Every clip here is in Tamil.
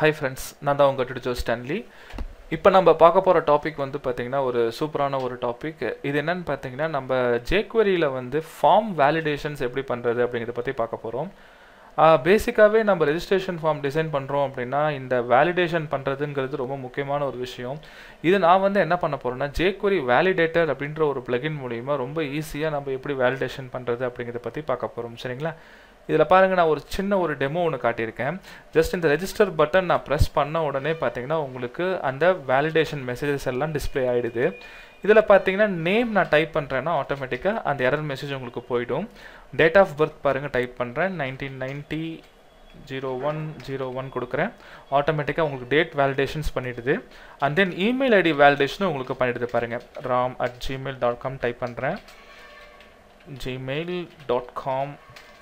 ஹாய் ஃப்ரெண்ட்ஸ் நான் தான் உங்கள் டிடிஜோ ஸ்டான்லி இப்போ நம்ம பார்க்க போகிற டாபிக் வந்து பார்த்திங்கன்னா ஒரு சூப்பரான ஒரு டாபிக் இது என்னன்னு பார்த்தீங்கன்னா நம்ம ஜேக்வரியில் வந்து ஃபார்ம் வேலிடேஷன்ஸ் எப்படி பண்ணுறது அப்படிங்கிறத பற்றி பார்க்க போகிறோம் பேசிக்காகவே நம்ம ரெஜிஸ்ட்ரேஷன் ஃபார்ம் டிசைன் பண்ணுறோம் அப்படின்னா இந்த வேலிடேஷன் பண்ணுறதுங்கிறது ரொம்ப முக்கியமான ஒரு விஷயம் இது நான் வந்து என்ன பண்ண போகிறேன்னா ஜேக்வரி வேலிடேட்டர் அப்படின்ற ஒரு பிளகின் மூலிமா ரொம்ப ஈஸியாக நம்ம எப்படி வேலிடேஷன் பண்ணுறது அப்படிங்கிறத பற்றி பார்க்க போகிறோம் சரிங்களா இதில் பாருங்கள் நான் ஒரு சின்ன ஒரு டெமோ ஒன்று காட்டியிருக்கேன் ஜஸ்ட் இந்த ரெஜிஸ்டர் பட்டன் நான் ப்ரெஸ் பண்ண உடனே பார்த்தீங்கன்னா உங்களுக்கு அந்த வேலிடேஷன் மெசேஜஸ் எல்லாம் டிஸ்பிளே ஆகிடுது இதில் பார்த்தீங்கன்னா நேம் நான் டைப் பண்ணுறேன்னா ஆட்டோமேட்டிக்காக அந்த எரர் மெசேஜ் உங்களுக்கு போயிடும் டேட் ஆஃப் பர்த் பாருங்கள் டைப் பண்ணுறேன் nineteen ninety zero one zero one கொடுக்குறேன் ஆட்டோமேட்டிக்காக உங்களுக்கு டேட் வேலிடேஷன்ஸ் பண்ணிவிடுது அண்ட் தென் இமெயில் ஐடி வேலிடேஷனும் உங்களுக்கு பண்ணிவிடுது பாருங்கள் Ram at Gmail dot com type பண்ணுறேன் ஜிமெயில் டாட் காம்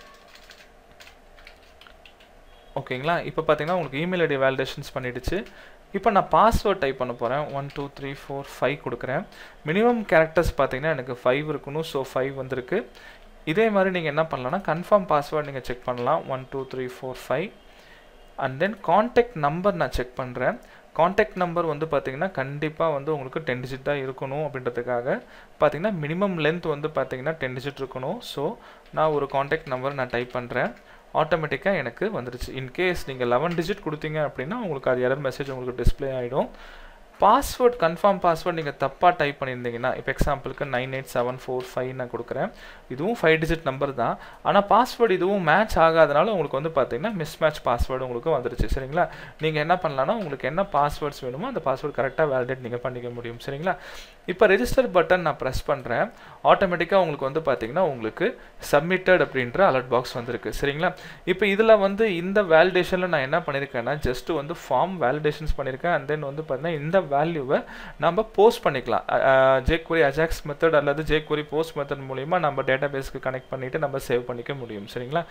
ஓகேங்களா இப்போ பார்த்தீங்கன்னா உங்களுக்கு இமெயில் ஐடி வேலிடேஷன்ஸ் பண்ணிடுச்சு இப்போ நான் பாஸ்வேர்ட் டைப் பண்ண போகிறேன் one two three four five கொடுக்குறேன் மினிமம் கேரக்டர்ஸ் பார்த்தீங்கன்னா எனக்கு ஃபைவ் இருக்கணும் ஸோ ஃபைவ் வந்திருக்கு இதே மாதிரி நீங்கள் என்ன பண்ணலாம்னா கன்ஃபார்ம் பாஸ்வேர்ட் நீங்கள் செக் பண்ணலாம் one two three four five and then contact number நான் செக் பண்ணுறேன் காண்டாக்ட் நம்பர் வந்து பார்த்தீங்கன்னா கண்டிப்பாக வந்து உங்களுக்கு டென் டிஜிட் தான் இருக்கணும் அப்படின்றதுக்காக பார்த்தீங்கன்னா மினிமம் லென்த் வந்து பார்த்தீங்கன்னா டென் டிஜிட் இருக்கணும் ஸோ நான் ஒரு காண்டாக்ட் நம்பர் நான் டைப் பண்ணுறேன் ஆட்டோமேட்டிக்காக எனக்கு வந்துருச்சு இன்கேஸ் நீங்கள் லெவன் டிஜிட் கொடுத்தீங்க அப்படின்னா உங்களுக்கு அது எரர் மெசேஜ் உங்களுக்கு டிஸ்பிளே ஆகிடும் பாஸ்வேர்ட் கன்ஃபார்ம் பாஸ்வேர்ட் நீங்கள் தப்பாக டைப் பண்ணியிருந்தீங்கன்னா இப்போ எக்ஸாம்பிளுக்கு nine eight seven four five நான் கொடுக்குறேன் இதுவும் ஃபைவ் டிஜிட் நம்பர் தான் ஆனால் பாஸ்வேர்டு இதுவும் மேட்ச் ஆகாதனால உங்களுக்கு வந்து பார்த்தீங்கன்னா மிஸ் மேட்ச் பாஸ்வேர்டு உங்களுக்கு வந்துருச்சு சரிங்களா நீங்கள் என்ன பண்ணலான்னா உங்களுக்கு என்ன பாஸ்வேர்ட்ஸ் வேணுமோ அந்த பாஸ்வேர்டு கரெக்டாக வேலிடேட் நீங்கள் பண்ணிக்க முடியும் சரிங்களா இப்போ ரெஜிஸ்டர் பட்டன் நான் ப்ரெஸ் பண்ணுறேன் ஆட்டோமேட்டிக்காக உங்களுக்கு வந்து பார்த்தீங்கன்னா உங்களுக்கு சப்மிட்டட் அப்படின்ற அலர்ட் பாக்ஸ் வந்திருக்கு சரிங்களா இப்போ இதில் வந்து இந்த வேலிடேஷனில் நான் என்ன பண்ணியிருக்கேன்னா ஜஸ்ட் வந்து ஃபார்ம் வேலிடேஷன்ஸ் பண்ணியிருக்கேன் அண்ட் தென் வந்து பார்த்தீங்கன்னா இந்த வேல்யூவை நம்ம போஸ்ட் பண்ணிக்கலாம் ஜேக்வரி அஜாக்ஸ் மெத்தட் அல்லது ஜேக்வரி போஸ்ட் மெத்தட் மூலிமா நம்ம டேட்டா பேஸ்க்கு கனெக்ட் பண்ணிவிட்டு நம்ம சேவ் பண்ணிக்க முடியும் சரிங்களா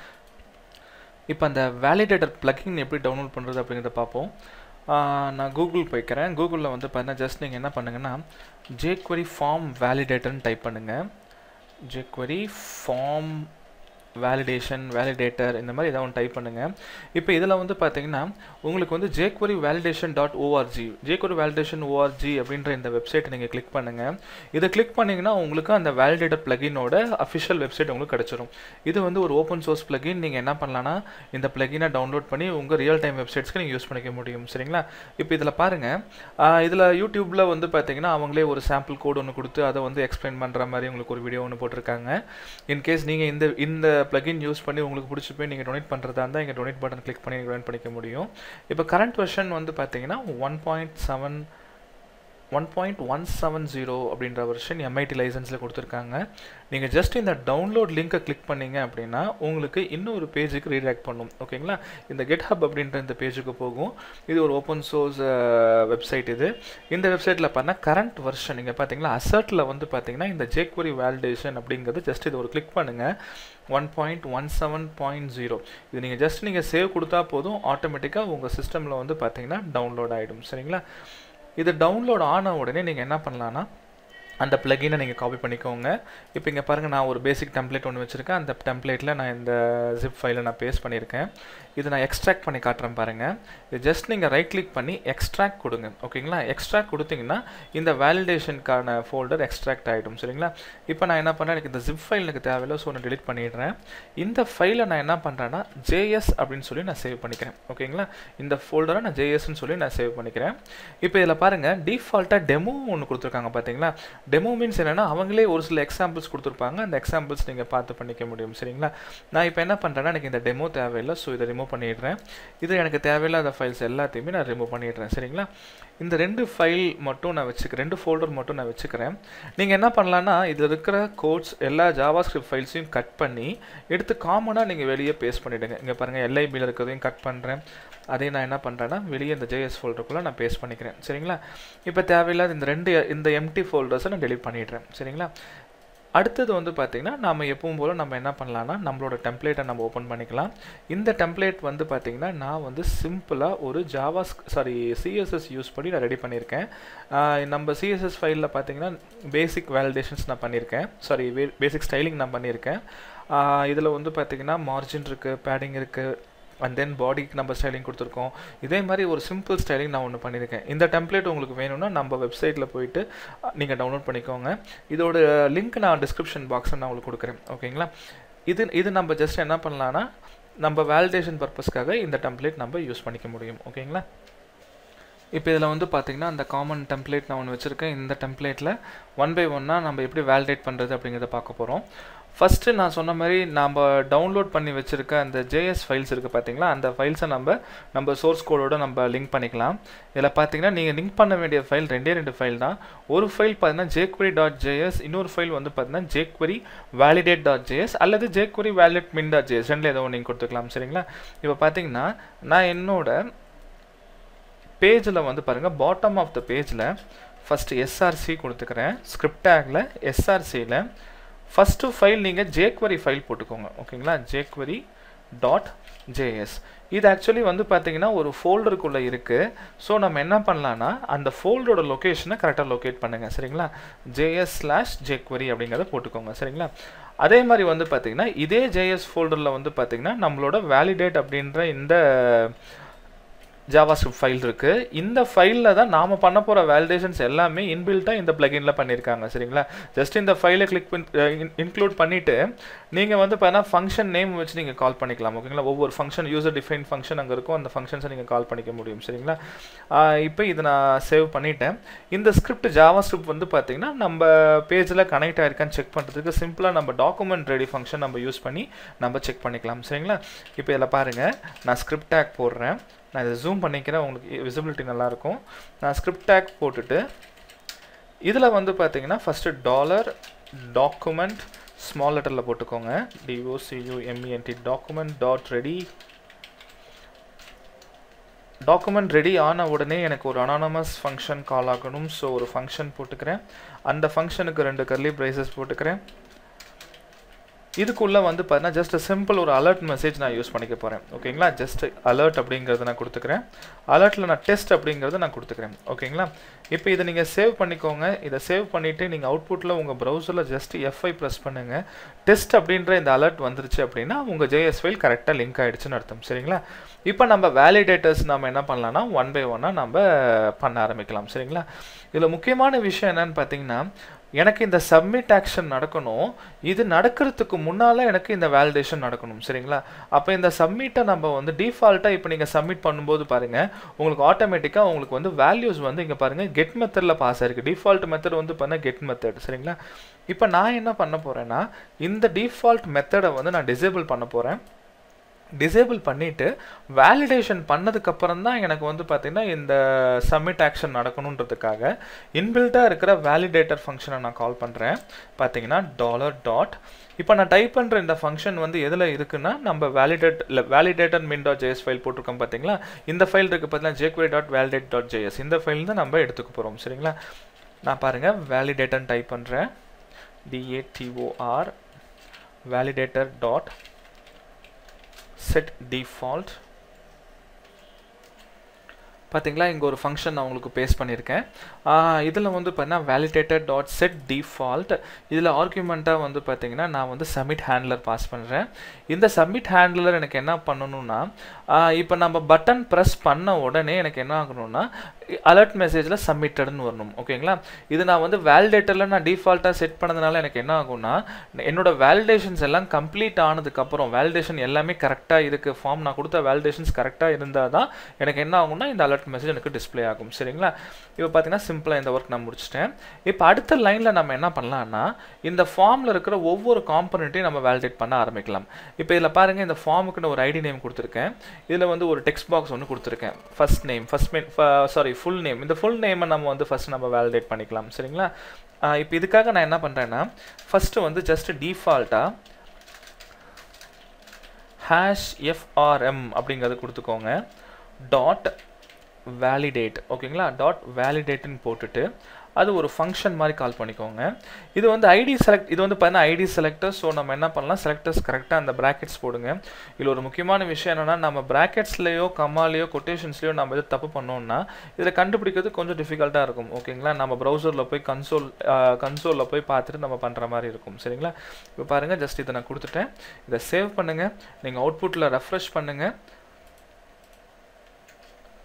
இப்போ அந்த வேலிடேட்டர் பிளக்கிங் எப்படி டவுன்லோட் பண்ணுறது அப்படிங்கிறத பார்ப்போம் நான் கூகுள் போய்க்கிறேன் கூகுளில் வந்து பார்த்தீங்கன்னா ஜஸ்ட் நீங்கள் என்ன பண்ணுங்கன்னா ஜேக்வரி ஃபார்ம் வேலிடேட்டர்னு டைப் பண்ணுங்கள் ஜேக்வரி ஃபார்ம் வேலிடேஷன் வேலிடேட்டர் இந்த மாதிரி ஏதாவது ஒன்று டைப் பண்ணுங்கள் இப்போ இதில் வந்து பார்த்தீங்கன்னா உங்களுக்கு வந்து jQuery validation dot ORG jQuery validation ORG அப்படின்ற இந்த வெப்சைட்டை நீங்கள் கிளிக் பண்ணுங்கள் இதை கிளிக் பண்ணிங்கன்னா உங்களுக்கு அந்த வேலிடேட்டர் பிளகினோட அஃபிஷியல் வெப்சைட் உங்களுக்கு கிடச்சிரும் இது வந்து ஒரு ஓப்பன் சோர்ஸ் பிளகின் நீங்கள் என்ன பண்ணலான்னா இந்த பிளகினை டவுன்லோட் பண்ணி உங்கள் ரியல் டைம் வெப்சைட்ஸ்க்கு நீங்கள் யூஸ் பண்ணிக்க முடியும் சரிங்களா இப்போ இதில் பாருங்கள் இதில் யூடியூப்பில் வந்து பார்த்தீங்கன்னா அவங்களே ஒரு சாம்பிள் கோடு ஒன்று கொடுத்து அதை வந்து எக்ஸ்பிளைன் பண்ணுற மாதிரி உங்களுக்கு ஒரு வீடியோ ஒன்று போட்டிருக்காங்க இன்கேஸ் நீங்கள் இந்த இந்த ப்ளகின் யூஸ் பண்ணி உங்களுக்கு பிடிச்சி போய் நீங்கள் டொனேட் பண்ணுறதா இருந்தால் இங்கே டொனேட் பட்டன் கிளிக் பண்ணி டொனேட் பண்ணிக்க முடியும் இப்போ கரண்ட் வெர்ஷன் வந்து பார்த்தீங்கன்னா one point seven one point one seven zero அப்படின்ற வெர்ஷன் எம்ஐடி லைசன்ஸில் கொடுத்துருக்காங்க நீங்கள் ஜஸ்ட் இந்த டவுன்லோட் லிங்க்கை கிளிக் பண்ணீங்க அப்படின்னா உங்களுக்கு இன்னொரு பேஜுக்கு ரீடாக்ட் பண்ணும் ஓகேங்களா இந்த கெட்ஹப் அப்படின்ற இந்த பேஜுக்கு போகும் இது ஒரு ஓப்பன் சோர்ஸ் வெப்சைட் இது இந்த வெப்சைட்டில் பார்த்தா கரண்ட் வெர்ஷன் நீங்கள் பார்த்தீங்களா அசர்ட்டில் வந்து பார்த்தீங்கன்னா இந்த ஜேக்வரி வேலிடேஷன் அப்படிங்கிறது ஜஸ்ட் இது ஒரு கிளிக் பண்ணுங்கள் one point one seven point zero இது நீங்கள் ஜஸ்ட் நீங்கள் சேவ் கொடுத்தா போதும் ஆட்டோமேட்டிக்காக உங்கள் சிஸ்டமில் வந்து பார்த்தீங்கன்னா டவுன்லோட் ஆகிடும் சரிங்களா இது டவுன்லோட் ஆன உடனே நீங்கள் என்ன பண்ணலான்னா அந்த ப்ளகினை நீங்கள் காப்பி பண்ணிக்கோங்க இப்போ இங்கே பாருங்கள் நான் ஒரு பேசிக் டெம்ப்ளேட் ஒன்று வச்சுருக்கேன் அந்த டெம்ப்ளேட்டில் நான் இந்த ஜிப் ஃபைலை நான் பேஸ்ட் பண்ணியிருக்கேன் இது நான் எக்ஸ்ட்ராக்ட் பண்ணி காட்டுறேன் பாருங்கள் இது ஜஸ்ட் நீங்கள் ரைட் கிளிக் பண்ணி எக்ஸ்ட்ராக்ட் கொடுங்க ஓகேங்களா எக்ஸ்ட்ராக்ட் கொடுத்தீங்கன்னா இந்த வேலிடேஷனுக்கான ஃபோல்டர் எக்ஸ்ட்ராக்ட் ஆகிடும் சரிங்களா இப்போ நான் என்ன பண்ணுறேன் எனக்கு இந்த ஜிப் ஃபைல் எனக்கு தேவையில்லை ஸோ நான் டெலிட் பண்ணிடுறேன் இந்த ஃபைலை நான் என்ன பண்ணுறேன்னா ஜேஎஸ் அப்படின்னு சொல்லி நான் சேவ் பண்ணிக்கிறேன் ஓகேங்களா இந்த ஃபோல்டரை நான் ஜேஎஸ்ன்னு சொல்லி நான் சேவ் பண்ணிக்கிறேன் இப்போ இதில் பாருங்கள் டிஃபால்ட்டாக டெமோ ஒன்று கொடுத்துருக்காங்க பார்த்தீங்களா டெமோ மீன்ஸ் என்னென்னா அவங்களே ஒரு சில எக்ஸாம்பிள்ஸ் கொடுத்துருப்பாங்க அந்த எக்ஸாம்பிள்ஸ் நீங்கள் பார்த்து பண்ணிக்க முடியும் சரிங்களா நான் இப்போ என்ன பண்ணுறேன்னா எனக்கு இந்த டெமோ தேவையில்லை ஸோ இதை ரிமூவ் பண்ணிடுறேன் இது எனக்கு தேவையில்லாத ஃபைல்ஸ் எல்லாத்தையுமே நான் ரிமூவ் பண்ணிடுறேன் சரிங்களா இந்த ரெண்டு ஃபைல் மட்டும் நான் வச்சுக்கிறேன் ரெண்டு ஃபோல்டர் மட்டும் நான் வச்சுக்கிறேன் நீங்கள் என்ன பண்ணலான்னா இதில் இருக்கிற கோட்ஸ் எல்லா ஜாவா ஸ்கிரிப்ட் ஃபைல்ஸையும் கட் பண்ணி எடுத்து காமனாக நீங்கள் வெளியே பேஸ்ட் பண்ணிவிடுங்க இங்கே பாருங்கள் எல்ஐபியில் இருக்கிறதையும் கட் பண்ணுறேன் அதே நான் என்ன பண்ணுறேன்னா வெளியே இந்த ஜேஎஸ் ஃபோல்டருக்குள்ளே நான் பேஸ்ட் பண்ணிக்கிறேன் சரிங்களா இப்போ தேவையில்லாத இந்த ரெண்டு இந்த எம்டி ஃபோல்டர்ஸை நான் டெலிட் பண்ணிடுறேன் சரிங்களா அடுத்தது வந்து பார்த்திங்கன்னா நம்ம எப்பவும் போல் நம்ம என்ன பண்ணலாம்னா நம்மளோட டெம்ப்ளேட்டை நம்ம ஓப்பன் பண்ணிக்கலாம் இந்த டெம்ப்ளேட் வந்து பார்த்திங்கன்னா நான் வந்து சிம்பிளாக ஒரு ஜாவா சாரி சிஎஸ்எஸ் யூஸ் பண்ணி நான் ரெடி பண்ணியிருக்கேன் ஆஹ் நம்ம சிஎஸ்எஸ் ஃபைலில் பார்த்தீங்கன்னா பேசிக் வேலிடேஷன்ஸ் நான் பண்ணியிருக்கேன் சாரி பேசிக் ஸ்டைலிங் நான் பண்ணியிருக்கேன் இதில் வந்து பார்த்திங்கன்னா மார்ஜின் இருக்குது பேடிங் இருக்குது அண்ட் தென் பாடிக்கு நம்ம ஸ்டைலிங் கொடுத்துருக்கோம் இதே மாதிரி ஒரு சிம்பிள் ஸ்டைலிங் நான் ஒன்று பண்ணியிருக்கேன் இந்த டெம்ப்ளேட் உங்களுக்கு வேணும்னா நம்ம வெப்சைட்டில் போயிட்டு நீங்கள் டவுன்லோட் பண்ணிக்கோங்க இதோட லிங்க் நான் டிஸ்கிரிப்ஷன் பாக்ஸில் நான் உங்களுக்கு கொடுக்குறேன் ஓகேங்களா இது இது நம்ம ஜஸ்ட் என்ன பண்ணலான்னா நம்ம வேலிடேஷன் பர்பஸ்க்காக இந்த டெம்ப்ளேட் நம்ம யூஸ் பண்ணிக்க முடியும் ஓகேங்களா இப்போ இதில் வந்து பார்த்திங்கன்னா அந்த காமன் டெம்ப்ளேட் நான் ஒன்று வச்சுருக்கேன் இந்த டெம்ப்ளேட்டில் ஒன் பை ஒன்னாக நம்ம எப்படி வேலிடேட் பண்ணுறது அப்படிங்கிறத பார்க்க போகிறோம் ஃபஸ்ட்டு நான் சொன்ன மாதிரி நம்ம டவுன்லோட் பண்ணி வச்சுருக்க அந்த ஜேஎஸ் ஃபைல்ஸ் இருக்குது பார்த்தீங்களா அந்த ஃபைல்ஸை நம்ம நம்ம சோர்ஸ் கோடோட நம்ம லிங்க் பண்ணிக்கலாம் இதில் பார்த்தீங்கன்னா நீங்கள் லிங்க் பண்ண வேண்டிய ஃபைல் ரெண்டே ரெண்டு ஃபைல் தான் ஒரு ஃபைல் பார்த்தீங்கன்னா ஜேக்வரி டாட் ஜேஎஸ் இன்னொரு ஃபைல் வந்து பார்த்தீங்கன்னா ஜேக்வரி வேலிடேட் டாட் ஜேஎஸ் அல்லது jQuery validate min dot JS ரெண்டில் ஏதோ நீங்கள் கொடுத்துக்கலாம் சரிங்களா இப்போ பார்த்தீங்கன்னா நான் என்னோட பேஜில் வந்து பாருங்கள் பாட்டம் ஆஃப் த பேஜில் ஃபஸ்ட்டு எஸ்ஆர்சி கொடுத்துக்கிறேன் ஸ்கிரிப்ட் டேக்கில் எஸ்ஆர்சியில் ஃபஸ்ட்டு ஃபைல் நீங்கள் ஜேக்வரி ஃபைல் போட்டுக்கோங்க ஓகேங்களா ஜேக்வரி டாட் ஜேஎஸ் இது ஆக்சுவலி வந்து பார்த்தீங்கன்னா ஒரு ஃபோல்டருக்குள்ளே இருக்குது ஸோ நம்ம என்ன பண்ணலான்னா அந்த ஃபோல்டரோட லொக்கேஷனை கரெக்டாக லொக்கேட் பண்ணுங்கள் சரிங்களா ஜேஎஸ் ஸ்லாஷ் ஜேக்வரி அப்படிங்கிறத போட்டுக்கோங்க சரிங்களா அதே மாதிரி வந்து பார்த்தீங்கன்னா இதே ஜேஎஸ் ஃபோல்டரில் வந்து பார்த்தீங்கன்னா நம்மளோட வேலிடேட் அப்படின்ற இந்த ஜாவாஸ்கிரிப்ட் ஃபைல் இருக்குது இந்த ஃபைலில் தான் நாம் பண்ண போகிற வேலிடேஷன்ஸ் எல்லாமே இன்பில்ட்டாக இந்த பிளகின்ல பண்ணியிருக்காங்க சரிங்களா ஜஸ்ட் இந்த ஃபைலை கிளிக் பண்ணி இன்க்ளூட் பண்ணிவிட்டு நீங்கள் வந்து பார்த்தீங்கன்னா ஃபங்க்ஷன் நேம் வச்சு நீங்கள் கால் பண்ணிக்கலாம் ஓகேங்களா ஒவ்வொரு ஃபங்க்ஷன் யூசர் டிஃபைன் ஃபங்க்ஷன் அங்கே இருக்கும் அந்த ஃபங்க்ஷன்ஸை நீங்கள் கால் பண்ணிக்க முடியும் சரிங்களா இப்போ இதை நான் சேவ் பண்ணிட்டேன் இந்த ஸ்கிரிப்ட் ஜாவா ஸ்கிரிப்ட் வந்து பார்த்தீங்கன்னா நம்ம பேஜில் கனெக்ட் ஆயிருக்கான்னு செக் பண்ணுறதுக்கு சிம்பிளாக நம்ம டாக்குமெண்ட் ரெடி ஃபங்க்ஷன் நம்ம யூஸ் பண்ணி நம்ம செக் பண்ணிக்கலாம் சரிங்களா இப்போ இதில் பாருங்கள் நான் ஸ்கிரிப்ட் டேக் போடுறேன் நான் இதை ஜூம் பண்ணிக்கிறேன் உங்களுக்கு விசிபிலிட்டி நல்லாயிருக்கும் நான் ஸ்கிரிப்ட் டேக் போட்டுட்டு இதில் வந்து பார்த்தீங்கன்னா ஃபஸ்ட்டு டாலர் டாக்குமெண்ட் ஸ்மால் லெட்டரில் போட்டுக்கோங்க டிஓசியூஎம்இஎன்டி document dot ready document ready ஆன உடனே எனக்கு ஒரு அனானமஸ் ஃபங்க்ஷன் கால் ஆகணும் ஸோ ஒரு ஃபங்க்ஷன் போட்டுக்கிறேன் அந்த ஃபங்க்ஷனுக்கு ரெண்டு கர்லி ப்ரைசஸ் போட்டுக்கிறேன் இதுக்குள்ளே வந்து பார்த்தீங்கன்னா ஜஸ்ட் சிம்பிள் ஒரு அலர்ட் மெசேஜ் நான் யூஸ் பண்ணிக்க போகிறேன் ஓகேங்களா ஜஸ்ட் அலர்ட் அப்படிங்கிறத நான் கொடுத்துக்கிறேன் அலர்ட்டில் நான் டெஸ்ட் அப்படிங்கிறத நான் கொடுத்துக்கிறேன் ஓகேங்களா இப்போ இதை நீங்கள் சேவ் பண்ணிக்கோங்க இதை சேவ் பண்ணிவிட்டு நீங்கள் அவுட்புட்டில் உங்கள் ப்ரௌசரில் ஜஸ்ட் எஃப்ஐ ப்ரெஸ் பண்ணுங்கள் டெஸ்ட் அப்படின்ற இந்த அலர்ட் வந்துருச்சு அப்படின்னா உங்கள் ஜேஎஸ் ஃபைல் கரெக்டாக லிங்க் ஆகிடுச்சுன்னு அர்த்தம் சரிங்களா இப்போ நம்ம வேலிடேட்டர்ஸ் நம்ம என்ன பண்ணலாம்னா ஒன் பை ஒன்னாக நம்ம பண்ண ஆரம்பிக்கலாம் சரிங்களா இதில் முக்கியமான விஷயம் என்னன்னு பார்த்தீங்கன்னா எனக்கு இந்த சப்மிட் ஆக்ஷன் நடக்கணும் இது நடக்கிறதுக்கு முன்னால் எனக்கு இந்த வேலிடேஷன் நடக்கணும் சரிங்களா அப்போ இந்த சப்மிட்டை நம்ம வந்து டிஃபால்ட்டாக இப்போ நீங்கள் சப்மிட் பண்ணும்போது பாருங்கள் உங்களுக்கு ஆட்டோமேட்டிக்காக உங்களுக்கு வந்து வேல்யூஸ் வந்து இங்கே பாருங்கள் கெட் மெத்தடில் பாஸ் ஆயிருக்கு டிஃபால்ட் மெத்தட் வந்து பார்த்தா கெட் மெத்தட் சரிங்களா இப்போ நான் என்ன பண்ண போகிறேன்னா இந்த டிஃபால்ட் மெத்தடை வந்து நான் டிசேபிள் பண்ண போகிறேன் டிசேபிள் பண்ணிவிட்டு வேலிடேஷன் பண்ணதுக்கப்புறம் தான் எனக்கு வந்து பார்த்திங்கன்னா இந்த சப்மிட் ஆக்ஷன் நடக்கணுன்றதுக்காக இன்பில்ட்டாக இருக்கிற வேலிடேட்டர் ஃபங்க்ஷனை நான் கால் பண்ணுறேன் பார்த்தீங்கன்னா டாலர் டாட் இப்போ நான் டைப் பண்ணுற இந்த ஃபங்க்ஷன் வந்து எதில் இருக்குன்னா நம்ம வேலிடேட் இல்லை வேலிடேட்டர் மின் டாட் ஜேஎஸ் ஃபைல் போட்டிருக்கோம் பார்த்தீங்களா இந்த ஃபைல் இருக்குது பார்த்தீங்கன்னா jQuery dot validate dot JS இந்த ஃபைல் தான் நம்ம எடுத்துக்க போகிறோம் சரிங்களா நான் பாருங்கள் வேலிடேட்டர்னு டைப் பண்ணுறேன் D A T O R validator dot set default பார்த்தீங்களா இங்கே ஒரு ஃபங்க்ஷன் நான் உங்களுக்கு பேஸ்ட் பண்ணியிருக்கேன் இதில் வந்து பார்த்தீங்கன்னா வேலிடேட்டட் டாட் செட் டிஃபால்ட் இதில் ஆர்குமெண்ட்டாக வந்து பார்த்தீங்கன்னா நான் வந்து சப்மிட் ஹேண்ட்லர் பாஸ் பண்ணுறேன் இந்த சப்மிட் ஹேண்ட்லர் எனக்கு என்ன பண்ணணும்னா இப்போ நம்ம பட்டன் ப்ரெஸ் பண்ண உடனே எனக்கு என்ன ஆகணும்னா அலர்ட் மெசேஜில் சப்மிட்டட்னு வரணும் ஓகேங்களா இது நான் வந்து வேலிடேட்டரில் நான் டிஃபால்ட்டாக செட் பண்ணதுனால எனக்கு என்ன ஆகும்னா என்னோட வேலிடேஷன்ஸ் எல்லாம் கம்ப்ளீட் ஆனதுக்கப்புறம் வேலிடேஷன் எல்லாமே கரெக்டாக இருக்குது ஃபார்ம் நான் கொடுத்த வேலிடேஷன்ஸ் கரெக்டாக இருந்தால் தான் எனக்கு என்ன ஆகும்னா இந்த அலர்ட் மெசேஜ் எனக்கு டிஸ்பிளே ஆகும் சரிங்களா இப்போ பார்த்தீங்கன்னா சிம்பிளாக இந்த ஒர்க் நான் முடிச்சிட்டேன் இப்போ அடுத்த லைனில் நம்ம என்ன பண்ணலாம்னா இந்த ஃபார்மில் இருக்கிற ஒவ்வொரு காம்பனண்ட்டையும் நம்ம வேலிடேட் பண்ண ஆரம்பிக்கலாம் இப்போ இதில் பாருங்கள் இந்த ஃபார்முக்கு ஒரு ஐடி நேம் கொடுத்துருக்கேன் இதில் வந்து ஒரு டெக்ஸ்ட் பாக்ஸ் ஒன்று கொடுத்துருக்கேன் first name first main sorry full name இந்த ஃபுல் நேமை நம்ம வந்து ஃபஸ்ட் நம்ம வேலிடேட் பண்ணிக்கலாம் சரிங்களா இப்போ இதுக்காக நான் என்ன பண்ணுறேன்னா ஃபஸ்ட்டு வந்து ஜஸ்ட் டிஃபால்ட்டாக ஹேஷ் எஃப்ஆர்எம் அப்படிங்கிறது கொடுத்துக்கோங்க டாட் வேலிடேட் ஓகேங்களா டாட் வேலிடேட்டுன்னு போட்டுட்டு அது ஒரு ஃபங்க்ஷன் மாதிரி கால் பண்ணிக்கோங்க இது வந்து ஐடி செலக்ட் இது வந்து பார்த்தீங்கன்னா ஐடி செலக்டர் ஸோ நம்ம என்ன பண்ணலாம் செலக்டர்ஸ் கரெக்டாக அந்த ப்ராக்கெட்ஸ் போடுங்க இதில் ஒரு முக்கியமான விஷயம் என்னென்னா நம்ம ப்ராக்கெட்ஸ்லையோ கமாலேயோ கொட்டேஷன்ஸ்லையோ நம்ம எது தப்பு பண்ணோம்னா இதில் கண்டுபிடிக்கிறது கொஞ்சம் டிஃபிகல்ட்டாக இருக்கும் ஓகேங்களா நம்ம ப்ரௌசரில் போய் கன்சோல் கன்சோலில் போய் பார்த்துட்டு நம்ம பண்ணுற மாதிரி இருக்கும் சரிங்களா இப்போ பாருங்கள் ஜஸ்ட் இதை நான் கொடுத்துட்டேன் இதை சேவ் பண்ணுங்கள் நீங்கள் அவுட்புட்டில் ரெஃப்ரெஷ் பண்ணுங்கள்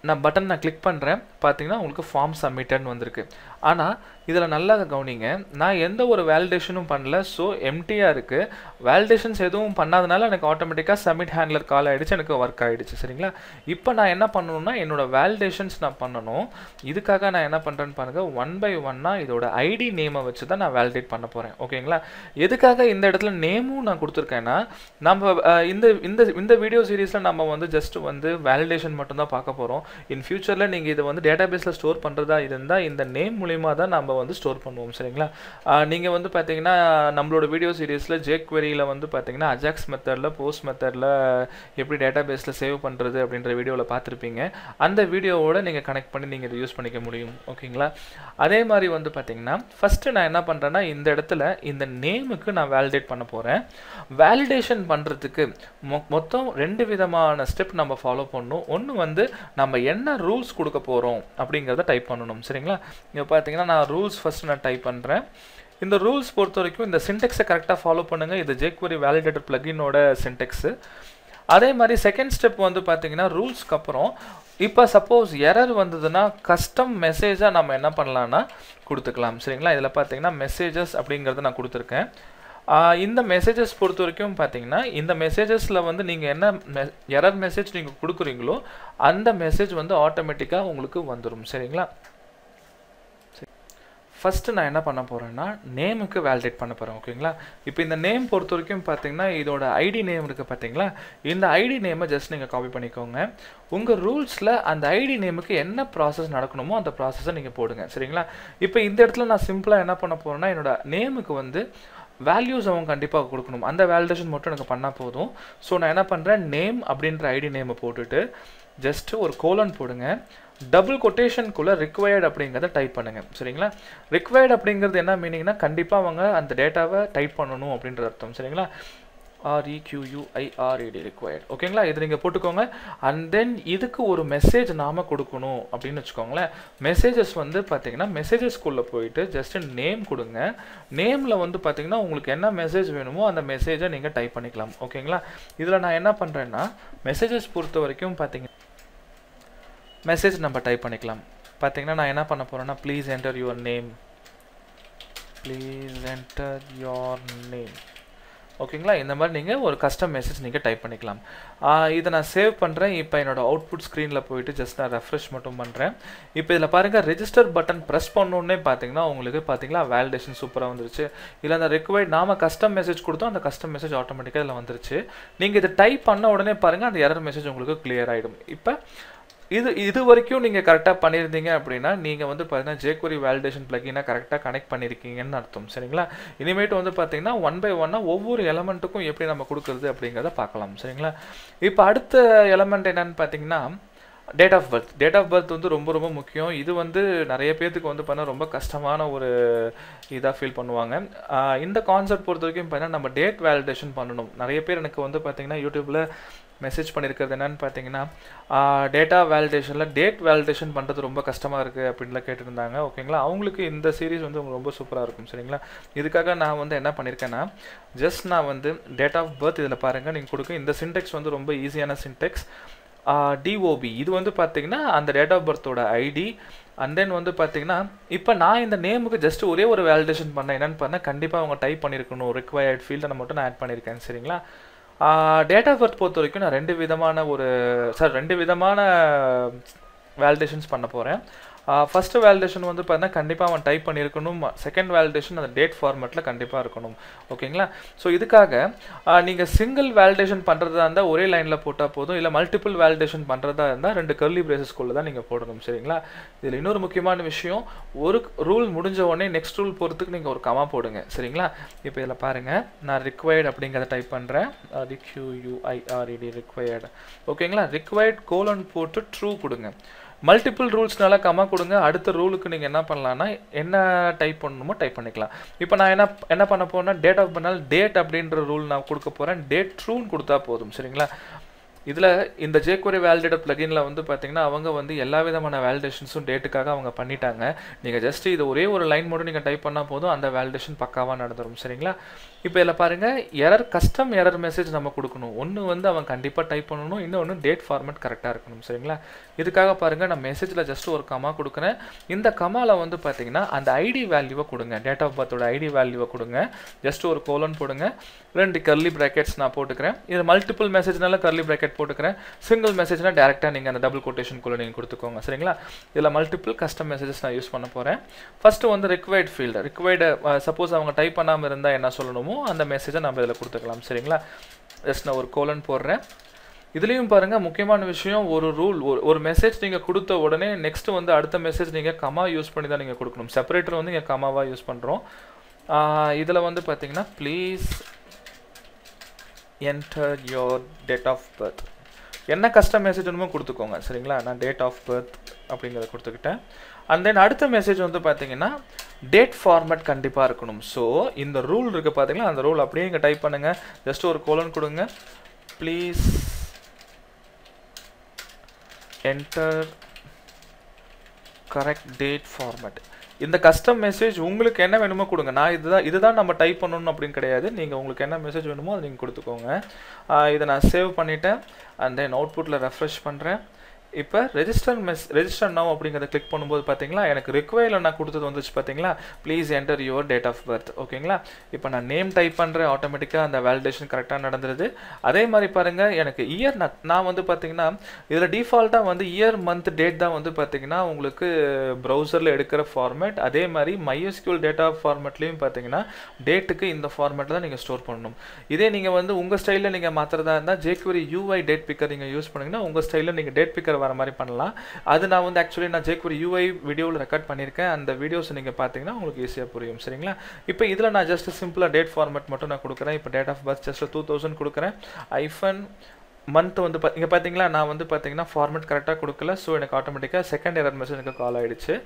நான் பட்டன் நான் கிளிக் பண்ணுறேன் பார்த்தீங்கன்னா உங்களுக்கு ஃபார்ம் சப்மிட்டட்னு வந்திருக்கு ஆனால் இதில் நல்லா கவனிங்க நான் எந்த ஒரு வேலிடேஷனும் பண்ணல ஸோ எம்டியாக இருக்குது வேலிடேஷன்ஸ் எதுவும் பண்ணாதனால எனக்கு ஆட்டோமேட்டிக்காக சப்மிட் ஹேண்ட்லர் கால் ஆகிடுச்சு எனக்கு ஒர்க் ஆகிடுச்சு சரிங்களா இப்போ நான் என்ன பண்ணணும்னா என்னோட வேலிடேஷன்ஸ் நான் பண்ணணும் இதுக்காக நான் என்ன பண்ணுறேன்னு பாருங்கள் ஒன் பை ஒன்னாக இதோட ஐடி நேமை வச்சு தான் நான் வேலிடேட் பண்ண போகிறேன் ஓகேங்களா எதுக்காக இந்த இடத்துல நேமும் நான் கொடுத்துருக்கேன்னா நம்ம அஹ், இந்த இந்த இந்த வீடியோ சீரீஸில் நம்ம வந்து ஜஸ்ட் வந்து வேலிடேஷன் மட்டும்தான் பார்க்க போகிறோம் இன் ஃபியூச்சரில் நீங்கள் இதை வந்து டேட்டாபேஸில் ஸ்டோர் பண்ணுறதா இருந்தால் இந்த நேம் மூலிமா தான் நம்ம வந்து ஸ்டோர் பண்ணுவோம் சரிங்களா நீங்கள் வந்து பார்த்தீங்கன்னா நம்மளோட வீடியோ சீரீஸில் ஜேக் queryல வந்து பார்த்தீங்கன்னா அஜாக்ஸ் மெத்தடில் போஸ்ட் மெத்தடில் எப்படி டேட்டாபேஸில் சேவ் பண்ணுறது அப்படின்ற வீடியோவில் பார்த்துருப்பீங்க அந்த வீடியோவோட நீங்கள் கனெக்ட் பண்ணி நீங்கள் இதை யூஸ் பண்ணிக்க முடியும் ஓகேங்களா அதே மாதிரி வந்து பார்த்தீங்கன்னா ஃபஸ்ட்டு நான் என்ன பண்ணுறேன்னா இந்த இடத்துல இந்த நேமுக்கு நான் வேலிடேட் பண்ண போகிறேன் வேலிடேஷன் பண்ணுறதுக்கு மொ மொத்தம் ரெண்டு விதமான ஸ்டெப் நம்ம ஃபாலோ பண்ணணும் ஒன்று வந்து நம்ம என்ன ரூல்ஸ் கொடுக்க போகிறோம் அப்படிங்கிறத டைப் பண்ணணும் சரிங்களா இங்கே பார்த்தீங்கன்னா நான் ரூல்ஸ் ஃபஸ்ட்டு நான் டைப் பண்ணுறேன் இந்த ரூல்ஸ் பொறுத்த வரைக்கும் இந்த சின்டெக்ஸை கரெக்டாக ஃபாலோ பண்ணுங்கள் இது ஜேக்வரி வேலிடேட்டர் பிளகினோட சின்டெக்ஸு அதே மாதிரி செகண்ட் ஸ்டெப் வந்து பார்த்தீங்கன்னா ரூல்ஸ்க்கு அப்புறம் இப்போ சப்போஸ் எரர் வந்ததுன்னா கஸ்டம் மெசேஜாக நம்ம என்ன பண்ணலான்னா கொடுத்துக்கலாம் சரிங்களா இதில் பார்த்தீங்கன்னா மெசேஜஸ் அப்படிங்கிறத நான் கொடுத்துருக்கேன் ஆஹ் இந்த மெசேஜஸ் பொறுத்த வரைக்கும் பார்த்தீங்கன்னா இந்த மெசேஜஸில் வந்து நீங்கள் என்ன மெ எரர் மெசேஜ் நீங்கள் கொடுக்குறீங்களோ அந்த மெசேஜ் வந்து ஆட்டோமேட்டிக்காக உங்களுக்கு வந்துடும் சரிங்களா ஃபஸ்ட்டு நான் என்ன பண்ண போகிறேன்னா நேமுக்கு வேலிடேட் பண்ண போகிறேன் ஓகேங்களா இப்போ இந்த நேம் பொறுத்த வரைக்கும் பார்த்தீங்கன்னா இதோட ஐடி நேம் இருக்குது பார்த்தீங்களா இந்த ஐடி நேமை ஜஸ்ட் நீங்கள் காப்பி பண்ணிக்கோங்க உங்கள் ரூல்ஸில் அந்த ஐடி நேமுக்கு என்ன ப்ராசஸ் நடக்கணுமோ அந்த ப்ராசஸை நீங்கள் போடுங்க சரிங்களா இப்போ இந்த இடத்துல நான் சிம்பிளாக என்ன பண்ண போகிறேன்னா என்னோட நேமுக்கு வந்து வேல்யூஸ் அவங்க கண்டிப்பாக கொடுக்கணும் அந்த வேலிடேஷன் மட்டும் எனக்கு பண்ணால் போதும் ஸோ நான் என்ன பண்ணுறேன் நேம் அப்படின்ற ஐடி நேமை போட்டுட்டு ஜஸ்ட்டு ஒரு கோலன் போடுங்க டபுள் கொட்டேஷனுக்குள்ளே ரிக்வயர்ட் அப்படிங்கிறத டைப் பண்ணுங்க சரிங்களா ரிக்வயர்ட் அப்படிங்கிறது என்ன மீனிங்னா கண்டிப்பாக அவங்க அந்த டேட்டாவை டைப் பண்ணணும் அப்படின்ற அர்த்தம் சரிங்களா ஆர்இக்யூயூஐஆர்இடி ரிக்வயர்ட் ஓகேங்களா இது நீங்கள் போட்டுக்கோங்க அண்ட் தென் இதுக்கு ஒரு மெசேஜ் நாம கொடுக்கணும் அப்படின்னு வச்சுக்கோங்களேன் மெசேஜஸ் வந்து பார்த்தீங்கன்னா மெசேஜஸ்குள்ளே போயிட்டு ஜஸ்ட் நேம் கொடுங்க நேமில் வந்து பார்த்தீங்கன்னா உங்களுக்கு என்ன மெசேஜ் வேணுமோ அந்த மெசேஜை நீங்கள் டைப் பண்ணிக்கலாம் ஓகேங்களா இதில் நான் என்ன பண்ணுறேன்னா மெசேஜஸ் பொறுத்த வரைக்கும் பார்த்தீங்க மெசேஜ் நம்ம டைப் பண்ணிக்கலாம் பார்த்தீங்கன்னா நான் என்ன பண்ண போகிறேன்னா please enter your name please enter your name ஓகேங்களா இந்த மாதிரி நீங்கள் ஒரு கஸ்டம் மெசேஜ் நீங்கள் டைப் பண்ணிக்கலாம் ஆஹ் இதை நான் சேவ் பண்ணுறேன் இப்போ என்னோட அவுட்புட் ஸ்க்ரீனில் போயிட்டு ஜஸ்ட் நான் ரெஃப்ரெஷ் மட்டும் பண்ணுறேன் இப்போ இதில் பாருங்கள் ரெஜிஸ்டர் பட்டன் ப்ரெஸ் பண்ணோன்னே பார்த்தீங்கன்னா உங்களுக்கு பார்த்தீங்களா வேலிடேஷன் சூப்பராக வந்துருச்சு இல்லை அந்த ரெக்வயர்ட் நாம கஸ்டம் மெசேஜ் கொடுத்தோம் அந்த கஸ்டம் மெசேஜ் ஆட்டோமேட்டிக்காக இதில் வந்துருச்சு நீங்கள் இதை டைப் பண்ண உடனே பாருங்கள் அந்த எரர் மெசேஜ் உங்களுக்கு clear ஆகிடும் இப்போ இது இது வரைக்கும் நீங்கள் கரெக்டாக பண்ணியிருந்தீங்க அப்படின்னா நீங்கள் வந்து பார்த்தீங்கன்னா ஜேக்குரி வேலிடேஷன் பிளக்கினா கரெக்டாக கனெக்ட் பண்ணியிருக்கீங்கன்னு அர்த்தம் சரிங்களா இனிமேட்டு வந்து பார்த்தீங்கன்னா ஒன் பை ஒன்னாக ஒவ்வொரு எலமெண்ட்டுக்கும் எப்படி நம்ம கொடுக்குறது அப்படிங்கிறத பார்க்கலாம் சரிங்களா இப்போ அடுத்த எலமெண்ட் என்னன்னு பார்த்தீங்கன்னா date of birth date of birth வந்து ரொம்ப ரொம்ப முக்கியம் இது வந்து நிறைய பேர்த்துக்கு வந்து பார்த்தா ரொம்ப கஷ்டமான ஒரு இதாக ஃபீல் பண்ணுவாங்க ஆஹ் இந்த கான்செப்ட் பொறுத்த வரைக்கும் பார்த்தீங்கன்னா நம்ம டேட் வேலிடேஷன் பண்ணணும் நிறைய பேர் எனக்கு வந்து பார்த்தீங்கன்னா யூடியூப்பில் மெசேஜ் பண்ணியிருக்கிறது என்னன்னு பார்த்தீங்கன்னா டேட்டா வேலிடேஷனில் டேட் வேலிடேஷன் பண்ணுறது ரொம்ப கஷ்டமாக இருக்குது அப்படின்லாம் கேட்டிருந்தாங்க ஓகேங்களா அவங்களுக்கு இந்த சீரிஸ் வந்து ரொம்ப சூப்பராக இருக்கும் சரிங்களா இதுக்காக நான் வந்து என்ன பண்ணியிருக்கேன்னா ஜஸ்ட் நான் வந்து டேட் ஆஃப் பர்த் இதில் பாருங்கள் நீங்கள் கொடுக்க இந்த சின்டெக்ஸ் வந்து ரொம்ப ஈஸியான சின்டெக்ஸ் டிஓபி இது வந்து பார்த்தீங்கன்னா அந்த டேட் ஆஃப் பர்த்தோட ஐடி அண்ட் தென் வந்து பார்த்தீங்கன்னா இப்போ நான் இந்த நேமுக்கு ஜஸ்ட் ஒரே ஒரு வேலிடேஷன் பண்ணேன் என்னன்னு பண்ணேன் கண்டிப்பாக அவங்க டைப் பண்ணியிருக்கணும் ரிக்வயர்ட் ஃபீல்டை மட்டும் நான் ஆட் பண்ணியிருக்கேன் சரிங்களா டேட் ஆஃப் பர்த் பொறுத்த வரைக்கும் நான் ரெண்டு விதமான ஒரு சார் ரெண்டு விதமான வேலிடேஷன்ஸ் பண்ண போகிறேன் ஃபஸ்ட்டு வேலிடேஷன் வந்து பார்த்தீங்கன்னா கண்டிப்பாக அவன் டைப் பண்ணியிருக்கணும் செகண்ட் வேலிடேஷன் அந்த டேட் ஃபார்மேட்டில் கண்டிப்பாக இருக்கணும் ஓகேங்களா ஸோ இதுக்காக நீங்கள் சிங்கிள் வேலிடேஷன் பண்ணுறதா இருந்தால் ஒரே லைனில் போட்டால் போதும் இல்லை மல்டிபிள் வேலிடேஷன் பண்ணுறதா இருந்தால் ரெண்டு கர்லி பிரேசஸ்குள்ளே தான் நீங்கள் போடணும் சரிங்களா இதில் இன்னொரு முக்கியமான விஷயம் ஒரு ரூல் முடிஞ்ச உடனே நெக்ஸ்ட் ரூல் போகிறதுக்கு நீங்கள் ஒரு கமா போடுங்க சரிங்களா இப்போ இதில் பாருங்கள் நான் ரிக்வயர்ட் அப்படிங்கிறத டைப் பண்ணுறேன் ரிக்யூயூஐஆர்இடி ரிக்வயர்டு ஓகேங்களா ரிக்வயர்ட் கோலன் போட்டு ட்ரூ கொடுங்க மல்டிபிள் ரூல்ஸ்னால கமா கொடுங்க அடுத்த ரூலுக்கு நீங்கள் என்ன பண்ணலாம்னா என்ன டைப் பண்ணணுமோ டைப் பண்ணிக்கலாம் இப்போ நான் என்ன என்ன பண்ண போறேன்னா டேட் ஆஃப் பண்ணால் டேட் அப்படின்ற ரூல் நான் கொடுக்க போகிறேன் டேட் ட்ரூன்னு கொடுத்தா போதும் சரிங்களா இதில் இந்த jQuery வேலிடேட்டர் பிளகின்ல வந்து பார்த்தீங்கன்னா அவங்க வந்து எல்லா விதமான வேலிடேஷன்ஸும் டேட்டுக்காக அவங்க பண்ணிட்டாங்க நீங்கள் ஜஸ்ட் இது ஒரே ஒரு லைன் மட்டும் நீங்கள் டைப் பண்ணால் போதும் அந்த வேலிடேஷன் பக்காவாக நடந்துடும் சரிங்களா இப்போ இதில் பாருங்கள் எரர் கஸ்டம் எரர் மெசேஜ் நம்ம கொடுக்கணும் ஒன்று வந்து அவன் கண்டிப்பாக டைப் பண்ணணும் இன்னொன்று டேட் ஃபார்மேட் கரெக்டாக இருக்கணும் சரிங்களா இதுக்காக பாருங்கள் நான் மெசேஜில் ஜஸ்ட் ஒரு கமா கொடுக்குறேன் இந்த கமாவில் வந்து பார்த்தீங்கன்னா அந்த ஐடி வேல்யூவை கொடுங்க டேட் ஆஃப் பர்த்தோட ஐடி வேல்யூவை கொடுங்க ஜஸ்ட் ஒரு கோலன் போடுங்க ரெண்டு கர்லி ப்ராக்கெட்ஸ் நான் போட்டுக்கிறேன் இது மல்டிபிள் மெசேஜ்னால கர்லி ப்ராக்கெட் போட்டுக்கிறேன் சிங்கிள் மெசேஜ்னா டேரெக்டாக நீங்கள் அந்த டபுள் கொட்டேஷனுக்குள்ளே நீங்கள் கொடுத்துக்கோங்க சரிங்களா இதில் மல்டிபிள் கஸ்டம் மெசேஜஸ் நான் யூஸ் பண்ண போகிறேன் ஃபஸ்ட்டு வந்து ரிக்வைர்ட் ஃபீல்டு ரிக்வைர்டு சப்போஸ் அவங்க டைப் பண்ணாமல் இருந்தால் என்ன சொல்லணுமோ அந்த மெசேஜை நம்ம இதில் கொடுத்துக்கலாம் சரிங்களா ஜஸ்ட் நான் ஒரு கோலன் போடுறேன் இதுலேயும் பாருங்கள் முக்கியமான விஷயம் ஒரு ரூல் ஒரு ஒரு மெசேஜ் நீங்கள் கொடுத்த உடனே நெக்ஸ்ட் வந்து அடுத்த மெசேஜ் நீங்கள் கமா யூஸ் பண்ணி தான் நீங்கள் கொடுக்கணும் செப்பரேட்டர் வந்து இங்கே கமாவாக யூஸ் பண்ணுறோம் இதில் வந்து பார்த்தீங்கன்னா please enter your date of birth என்ன கஸ்டம் மெசேஜ் வேணுமோ கொடுத்துக்கோங்க சரிங்களா நான் டேட் ஆஃப் பர்த் அப்படிங்கிறத கொடுத்துக்கிட்டேன் அண்ட் தென் அடுத்த மெசேஜ் வந்து பார்த்தீங்கன்னா டேட் ஃபார்மேட் கண்டிப்பாக இருக்கணும் ஸோ இந்த ரூல் இருக்குது பார்த்தீங்களா அந்த ரூல் அப்படியே இங்கே டைப் பண்ணுங்கள் ஜஸ்ட் ஒரு கோலன் கொடுங்க please enter correct date format இந்த கஸ்டம் மெசேஜ் உங்களுக்கு என்ன வேணுமோ கொடுங்க நான் இதுதான் இதுதான் நம்ம டைப் பண்ணணும் அப்படின்னு கிடையாது நீங்கள் உங்களுக்கு என்ன மெசேஜ் வேணுமோ அதை நீங்கள் கொடுத்துக்கோங்க இதை நான் சேவ் பண்ணிவிட்டேன் அண்ட் தென் அவுட்புட்டில் ரெஃப்ரெஷ் பண்ணுறேன் இப்போ ரெஜிஸ்டர் மெஸ் ரெஜிஸ்டர் நவ் அப்படிங்கிறத கிளிக் பண்ணும்போது பார்த்தீங்களா எனக்கு ரிக்வயரில் நான் கொடுத்தது வந்துச்சு பார்த்தீங்களா please enter your date of birth ஓகேங்களா இப்போ நான் நேம் டைப் பண்ணுறேன் ஆட்டோமேட்டிக்காக அந்த வேலிடேஷன் கரெக்டாக நடந்துருது அதே மாதிரி பாருங்கள் எனக்கு இயர் நான் நான் வந்து பார்த்தீங்கன்னா இதில் டிஃபால்ட்டாக வந்து இயர் மந்த் டேட் தான் வந்து பார்த்தீங்கன்னா உங்களுக்கு ப்ரௌசரில் எடுக்கிற ஃபார்மேட் அதே மாதிரி மைஎஸ்கியூல் டேட்டா ஃபார்மேட்லேயும் பார்த்தீங்கன்னா டேட்டுக்கு இந்த ஃபார்மேட்டில் தான் நீங்கள் ஸ்டோர் பண்ணணும் இதே நீங்கள் வந்து உங்கள் ஸ்டைலில் நீங்கள் மாற்றுறதா இருந்தால் ஜேக்வரி யூஐ டேட் பிக்கர் நீங்கள் யூஸ் பண்ணிங்கன்னா உங்கள் ஸ்டைலில் நீங்கள் டேட் பிக்கர் வர மாதிரி பண்ணலாம் அது நான் வந்து ஆக்சுவலி நான் ஜேக்வரி யூஐ வீடியோவில் ரெக்கார்ட் பண்ணியிருக்கேன் அந்த வீடியோஸ் நீங்கள் பார்த்தீங்கன்னா உங்களுக்கு ஈஸியாக புரியும் சரிங்களா இப்போ இதில் நான் ஜஸ்ட் சிம்பிளாக டேட் ஃபார்மேட் மட்டும் நான் கொடுக்குறேன் இப்போ date of birth just two thousand கொடுக்குறேன் ஐஃபன் மந்த் வந்து பா இங்கே பார்த்தீங்களா நான் வந்து பார்த்தீங்கன்னா ஃபார்மேட் கரெக்டாக கொடுக்கல ஸோ எனக்கு ஆட்டோமேட்டிக்காக செகண்ட் எரர் மெசேஜ் எனக்கு கால் ஆகிடுச்சு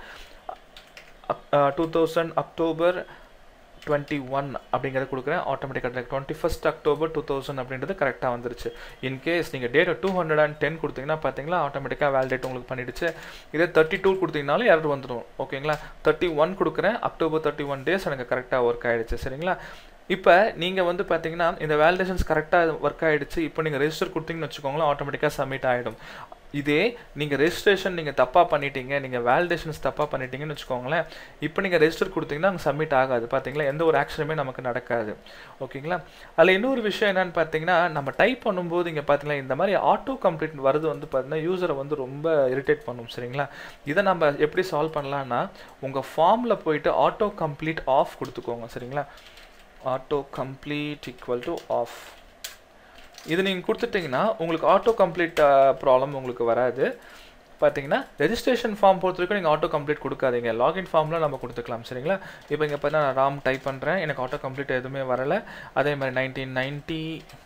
two thousand October twenty one அப்படிங்கிறத கொடுக்குறேன் ஆட்டோமேட்டிக்காக twenty first October two thousand அப்படின்றது கரெக்டாக வந்துருச்சு இன்கேஸ் நீங்கள் டேட்டை டூ ஹண்ட்ரட் அண்ட் டென் கொடுத்தீங்கன்னா பார்த்தீங்களா ஆட்டோமேட்டிக்காக வேலிடேட் உங்களுக்கு பண்ணிடுச்சு இதே தேர்ட்டி டூ கொடுத்தீங்கனாலும் எரர் வந்துடும் ஓகேங்களா தேர்ட்டி ஒன் கொடுக்குறேன் அக்டோபர் தேர்ட்டி ஒன் டேஸ் எனக்கு கரெக்டாக ஒர்க் ஆகிடுச்சு சரிங்களா இப்போ நீங்கள் வந்து பார்த்தீங்கன்னா இந்த வேலிடேஷன்ஸ் கரெக்டாக ஒர்க் ஆகிடுச்சு இப்போ நீங்கள் ரெஜிஸ்டர் கொடுத்தீங்கன்னு வச்சுக்கோங்களேன் ஆட்டோமேட்டிக்காக சப்மிட் ஆகிடும் இதே நீங்கள் ரெஜிஸ்ட்ரேஷன் நீங்கள் தப்பாக பண்ணிட்டீங்க நீங்கள் வேலிடேஷன்ஸ் தப்பாக பண்ணிட்டீங்கன்னு வச்சுக்கோங்களேன் இப்போ நீங்கள் ரெஜிஸ்டர் கொடுத்தீங்கன்னா அங்கே சப்மிட் ஆகாது பார்த்தீங்களா எந்த ஒரு ஆக்ஷனுமே நமக்கு நடக்காது ஓகேங்களா அதில் இன்னொரு விஷயம் என்னென்னு பார்த்தீங்கன்னா நம்ம டைப் பண்ணும்போது இங்கே பார்த்தீங்களா இந்த மாதிரி ஆட்டோ கம்ப்ளீட் வருது வந்து பார்த்தீங்கன்னா யூசரை வந்து ரொம்ப இரிட்டேட் பண்ணும் சரிங்களா இதை நம்ம எப்படி சால்வ் பண்ணலான்னா உங்கள் ஃபார்மில் போயிட்டு ஆட்டோ கம்ப்ளீட் ஆஃப் கொடுத்துக்கோங்க சரிங்களா auto complete equal to off இது நீங்கள் கொடுத்துட்டிங்கன்னா உங்களுக்கு ஆட்டோ கம்ப்ளீட் ப்ராப்ளம் உங்களுக்கு வராது பார்த்தீங்கன்னா ரெஜிஸ்ட்ரேஷன் ஃபார்ம் பொறுத்த வரைக்கும் நீங்கள் ஆட்டோ கம்ப்ளீட் கொடுக்காதீங்க லாகின் ஃபார்மில் நம்ம கொடுத்துக்கலாம் சரிங்களா இப்போ இங்கே பார்த்தா நான் ராம் டைப் பண்ணுறேன் எனக்கு ஆட்டோ கம்ப்ளீட் எதுவுமே வரலை அதே மாதிரி nineteen ninety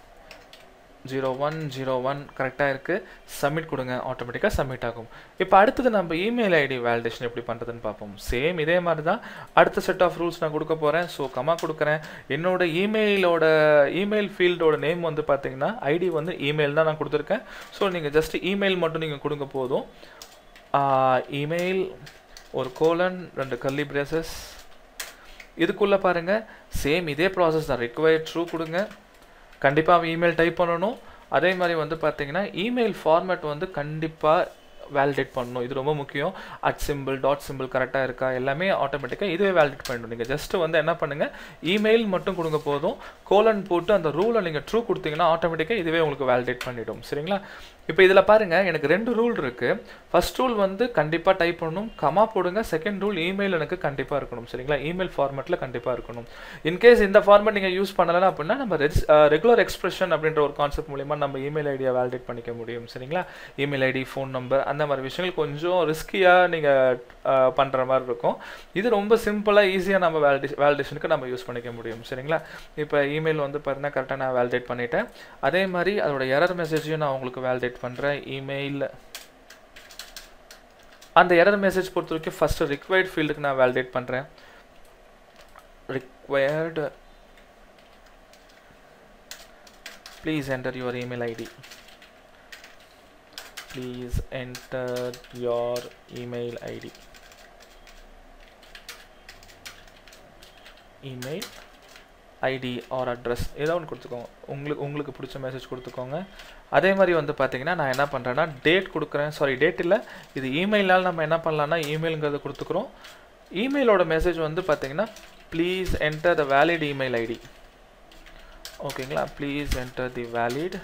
zero one zero one கரெக்டாக இருக்குது சப்மிட் கொடுங்க ஆட்டோமேட்டிக்காக சப்மிட் ஆகும் இப்போ அடுத்தது நம்ம இமெயில் ஐடி வேலிடேஷன் எப்படி பண்ணுறதுன்னு பார்ப்போம் சேம் இதே மாதிரி தான் அடுத்த செட் ஆஃப் ரூல்ஸ் நான் கொடுக்க போகிறேன் ஸோ கமா கொடுக்குறேன் என்னோட இமெயிலோட இமெயில் ஃபீல்டோட நேம் வந்து பார்த்தீங்கன்னா ஐடி வந்து இமெயில் தான் நான் கொடுத்துருக்கேன் ஸோ நீங்கள் ஜஸ்ட் இமெயில் மட்டும் நீங்கள் கொடுங்க போதும் இமெயில் ஒரு கோலன் ரெண்டு கல்லி பிரேசஸ் இதுக்குள்ளே பாருங்கள் சேம் இதே ப்ராசஸ் தான் ரிக்வயர்ட் ட்ரூ கொடுங்க கண்டிப்பாக அவன் இமெயில் டைப் பண்ணணும் அதே மாதிரி வந்து பார்த்தீங்கன்னா இமெயில் ஃபார்மேட் வந்து கண்டிப்பாக வேலிடேட் பண்ணணும் இது ரொம்ப முக்கியம் அட் சிம்பிள் டாட் சிம்பிள் கரெக்டாக இருக்கா எல்லாமே ஆட்டோமேட்டிக்காக இதுவே வேலிடேட் பண்ணணும் நீங்கள் ஜஸ்ட் வந்து என்ன பண்ணுங்கள் இமெயில் மட்டும் கொடுங்க போதும் கோலன் போட்டு அந்த ரூலை நீங்கள் ட்ரூ கொடுத்தீங்கன்னா ஆட்டோமேட்டிக்காக இதுவே உங்களுக்கு வேலிடேட் பண்ணிடும் சரிங்களா இப்போ இதில் பாருங்கள் எனக்கு ரெண்டு ரூல் இருக்குது ஃபர்ஸ்ட் ரூல் வந்து கண்டிப்பாக டைப் பண்ணணும் கமா போடுங்க செகண்ட் ரூல் இமெயில் எனக்கு கண்டிப்பாக இருக்கணும் சரிங்களா இமெயில் ஃபார்மேட்டில் கண்டிப்பாக இருக்கணும் இன்கேஸ் இந்த ஃபார்மேட் நீங்கள் யூஸ் பண்ணலாம் அப்படின்னா நம்ம ரெகுலர் எக்ஸ்பிரஷன் அப்படின்ற ஒரு கான்செப்ட் மூலிமா நம்ம இமெயில் ஐடியை வேலிடேட் பண்ணிக்க முடியும் சரிங்களா இமெயில் ஐடி ஃபோன் நம்பர் அந்த மாதிரி விஷயங்கள் கொஞ்சம் ரிஸ்கியாக நீங்கள் பண்ணுற மாதிரி இருக்கும் இது ரொம்ப சிம்பிளாக ஈஸியாக நம்ம வேலிடே வேலிடேஷனுக்கு நம்ம யூஸ் பண்ணிக்க முடியும் சரிங்களா இப்போ இமெயில் வந்து பார்த்தீங்கன்னா கரெக்டாக நான் வேலிடேட் பண்ணிட்டேன் அதே மாதிரி அதோட எரர் மெசேஜையும் நான் உங்களுக்கு வேலிடேட் பண்ணுறேன் இமெயில் அந்த எரர் மெசேஜ் பொறுத்த வரைக்கும் ஃபஸ்ட்டு ரிக்வயர்ட் ஃபீல்டுக்கு நான் வேலிடேட் பண்ணுறேன் required please enter your email ID please enter your email ID email ID or address ஏதோ ஒன்று கொடுத்துக்கோங்க உங்களுக்கு உங்களுக்கு பிடிச்ச மெசேஜ் கொடுத்துக்கோங்க அதே மாதிரி வந்து பார்த்தீங்கன்னா நான் என்ன பண்ணுறேன்னா டேட் கொடுக்குறேன் சாரி டேட் இல்லை இது இமெயிலால் நம்ம என்ன பண்ணலாம்னா இமெயிலுங்கிறத கொடுத்துக்குறோம் இமெயிலோட மெசேஜ் வந்து பார்த்தீங்கன்னா please enter the valid email ID ஓகேங்களா please enter the valid